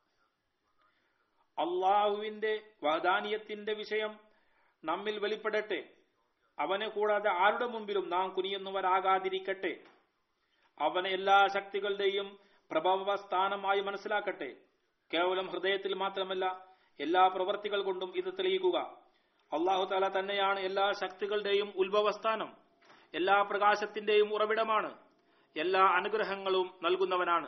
അള്ളാഹുവിന്റെ വഹദാനിയത്തിന്റെ വിഷയം നമ്മിൽ വെളിപ്പെടട്ടെ അവനെ കൂടാതെ ആരുടെ മുമ്പിലും നാം കുനിയുന്നവരാകാതിരിക്കട്ടെ അവൻ എല്ലാ ശക്തികളുടെയും പ്രഭവ സ്ഥാനമായി മനസ്സിലാക്കട്ടെ കേവലം ഹൃദയത്തിൽ മാത്രമല്ല എല്ലാ പ്രവർത്തികൾ കൊണ്ടും ഇത് തെളിയിക്കുക അള്ളാഹു താല തന്നെയാണ് എല്ലാ ശക്തികളുടെയും ഉത്ഭവസ്ഥാനം എല്ലാ പ്രകാശത്തിന്റെയും ഉറവിടമാണ് എല്ലാ അനുഗ്രഹങ്ങളും നൽകുന്നവനാണ്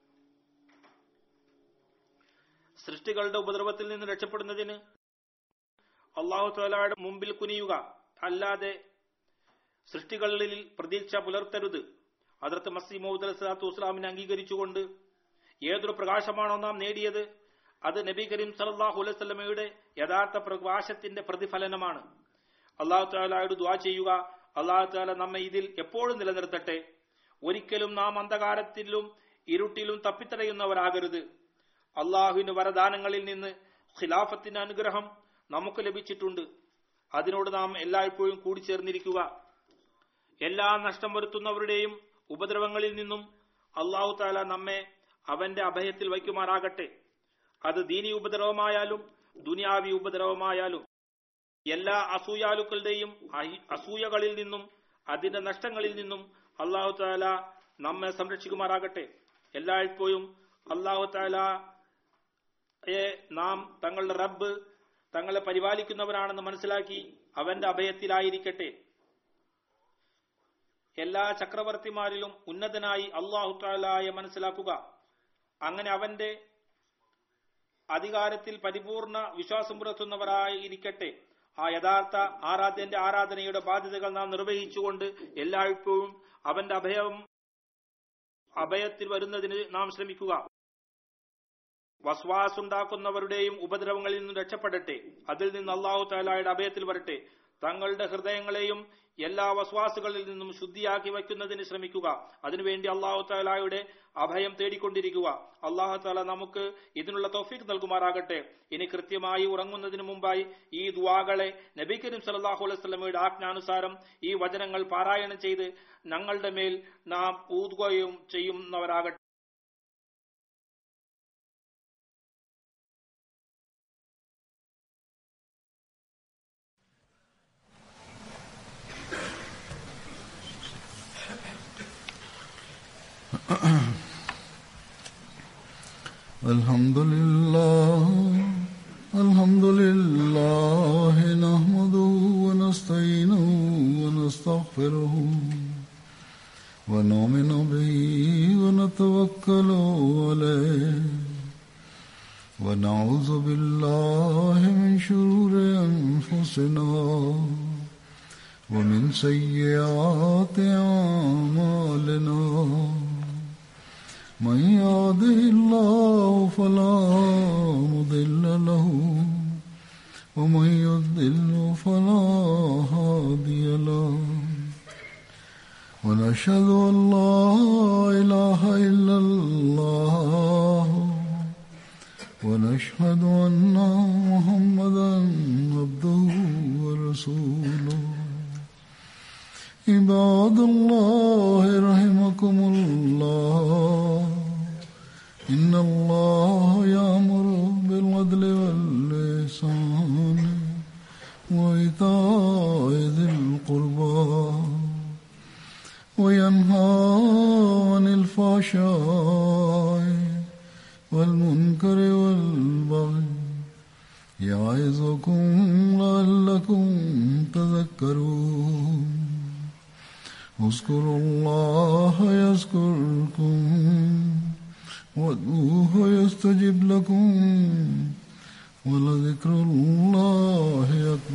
സൃഷ്ടികളുടെ ഉപദ്രവത്തിൽ നിന്ന് രക്ഷപ്പെടുന്നതിന് അള്ളാഹു താലയുടെ മുമ്പിൽ കുനിയുക അല്ലാതെ സൃഷ്ടികളിൽ പ്രതീക്ഷ പുലർത്തരുത് അതിർത്ത് മസീമൂദ് അലി വസ്ലാമിനെ അംഗീകരിച്ചുകൊണ്ട് ഏതൊരു പ്രകാശമാണോ നാം നേടിയത് അത് നബി കരീം സലാഹു അലൈവല്ലമയുടെ യഥാർത്ഥ പ്രകാശത്തിന്റെ പ്രതിഫലനമാണ് അള്ളാഹു താലയോട് ദ്വാ ചെയ്യുക അള്ളാഹു താല നമ്മെ ഇതിൽ എപ്പോഴും നിലനിർത്തട്ടെ ഒരിക്കലും നാം അന്ധകാരത്തിലും ഇരുട്ടിലും തപ്പിത്തടയുന്നവരാകരുത് അള്ളാഹുവിന്റെ വരദാനങ്ങളിൽ നിന്ന് ഖിലാഫത്തിന്റെ അനുഗ്രഹം നമുക്ക് ലഭിച്ചിട്ടുണ്ട് അതിനോട് നാം എല്ലായ്പ്പോഴും കൂടിച്ചേർന്നിരിക്കുക എല്ലാ നഷ്ടം വരുത്തുന്നവരുടെയും ഉപദ്രവങ്ങളിൽ നിന്നും അള്ളാഹു താല നമ്മെ അവന്റെ അഭയത്തിൽ വയ്ക്കുമാറാകട്ടെ അത് ദീനി ഉപദ്രവമായാലും ദുനിയാവി ഉപദ്രവമായാലും എല്ലാ അസൂയാലുക്കളുടെയും അസൂയകളിൽ നിന്നും അതിന്റെ നഷ്ടങ്ങളിൽ നിന്നും അള്ളാഹു താല നമ്മെ സംരക്ഷിക്കുമാറാകട്ടെ എല്ലായ്പ്പോഴും അള്ളാഹു താല നാം തങ്ങളുടെ റബ്ബ് തങ്ങളെ പരിപാലിക്കുന്നവരാണെന്ന് മനസ്സിലാക്കി അവന്റെ അഭയത്തിലായിരിക്കട്ടെ എല്ലാ ചക്രവർത്തിമാരിലും ഉന്നതനായി അള്ളാഹു താലായെ മനസ്സിലാക്കുക അങ്ങനെ അവന്റെ അധികാരത്തിൽ പരിപൂർണ വിശ്വാസം പുലർത്തുന്നവരായിരിക്കട്ടെ ആ യഥാർത്ഥ ആരാധ്യന്റെ ആരാധനയുടെ ബാധ്യതകൾ നാം നിർവഹിച്ചുകൊണ്ട് എല്ലായ്പ്പോഴും അവന്റെ അഭയം അഭയത്തിൽ വരുന്നതിന് നാം ശ്രമിക്കുക വസ്വാസുണ്ടാക്കുന്നവരുടെയും ഉപദ്രവങ്ങളിൽ നിന്നും രക്ഷപ്പെടട്ടെ അതിൽ നിന്ന് അള്ളാഹു താലായുടെ അഭയത്തിൽ വരട്ടെ തങ്ങളുടെ ഹൃദയങ്ങളെയും എല്ലാ വസ്വാസുകളിൽ നിന്നും ശുദ്ധിയാക്കി വയ്ക്കുന്നതിന് ശ്രമിക്കുക അതിനുവേണ്ടി അള്ളാഹു താലായുടെ അഭയം തേടിക്കൊണ്ടിരിക്കുക അള്ളാഹു താല നമുക്ക് ഇതിനുള്ള തൗഫീഖ് നൽകുമാറാകട്ടെ ഇനി കൃത്യമായി ഉറങ്ങുന്നതിന് മുമ്പായി ഈ ദുവാകളെ നബി കരീം സല്ലാഹു അലൈസ്മയുടെ ആജ്ഞാനുസാരം ഈ വചനങ്ങൾ പാരായണം ചെയ്ത് ഞങ്ങളുടെ മേൽ നാം ഊതുകയും ചെയ്യുന്നവരാകട്ടെ الحمد لله الحمد لله نحمده ونستعينه ونستغفره ونؤمن به ونتوكل عليه ونعوذ بالله من شرور أنفسنا ومن سيئات أعمالنا من يهده الله فلا مضل له ومن يضلل فلا هادي له ونشهد ان لا اله الا الله ونشهد ان محمدا عبده ورسوله عباد الله رحمكم الله إن الله يأمر بالعدل واللسان وإيتاء ذي القربى وينهى عن الفحشاء والمنكر والبغي يعظكم لعلكم تذكرون اذكروا الله يذكركم وادعوه يستجب لكم ولذكر الله أكبر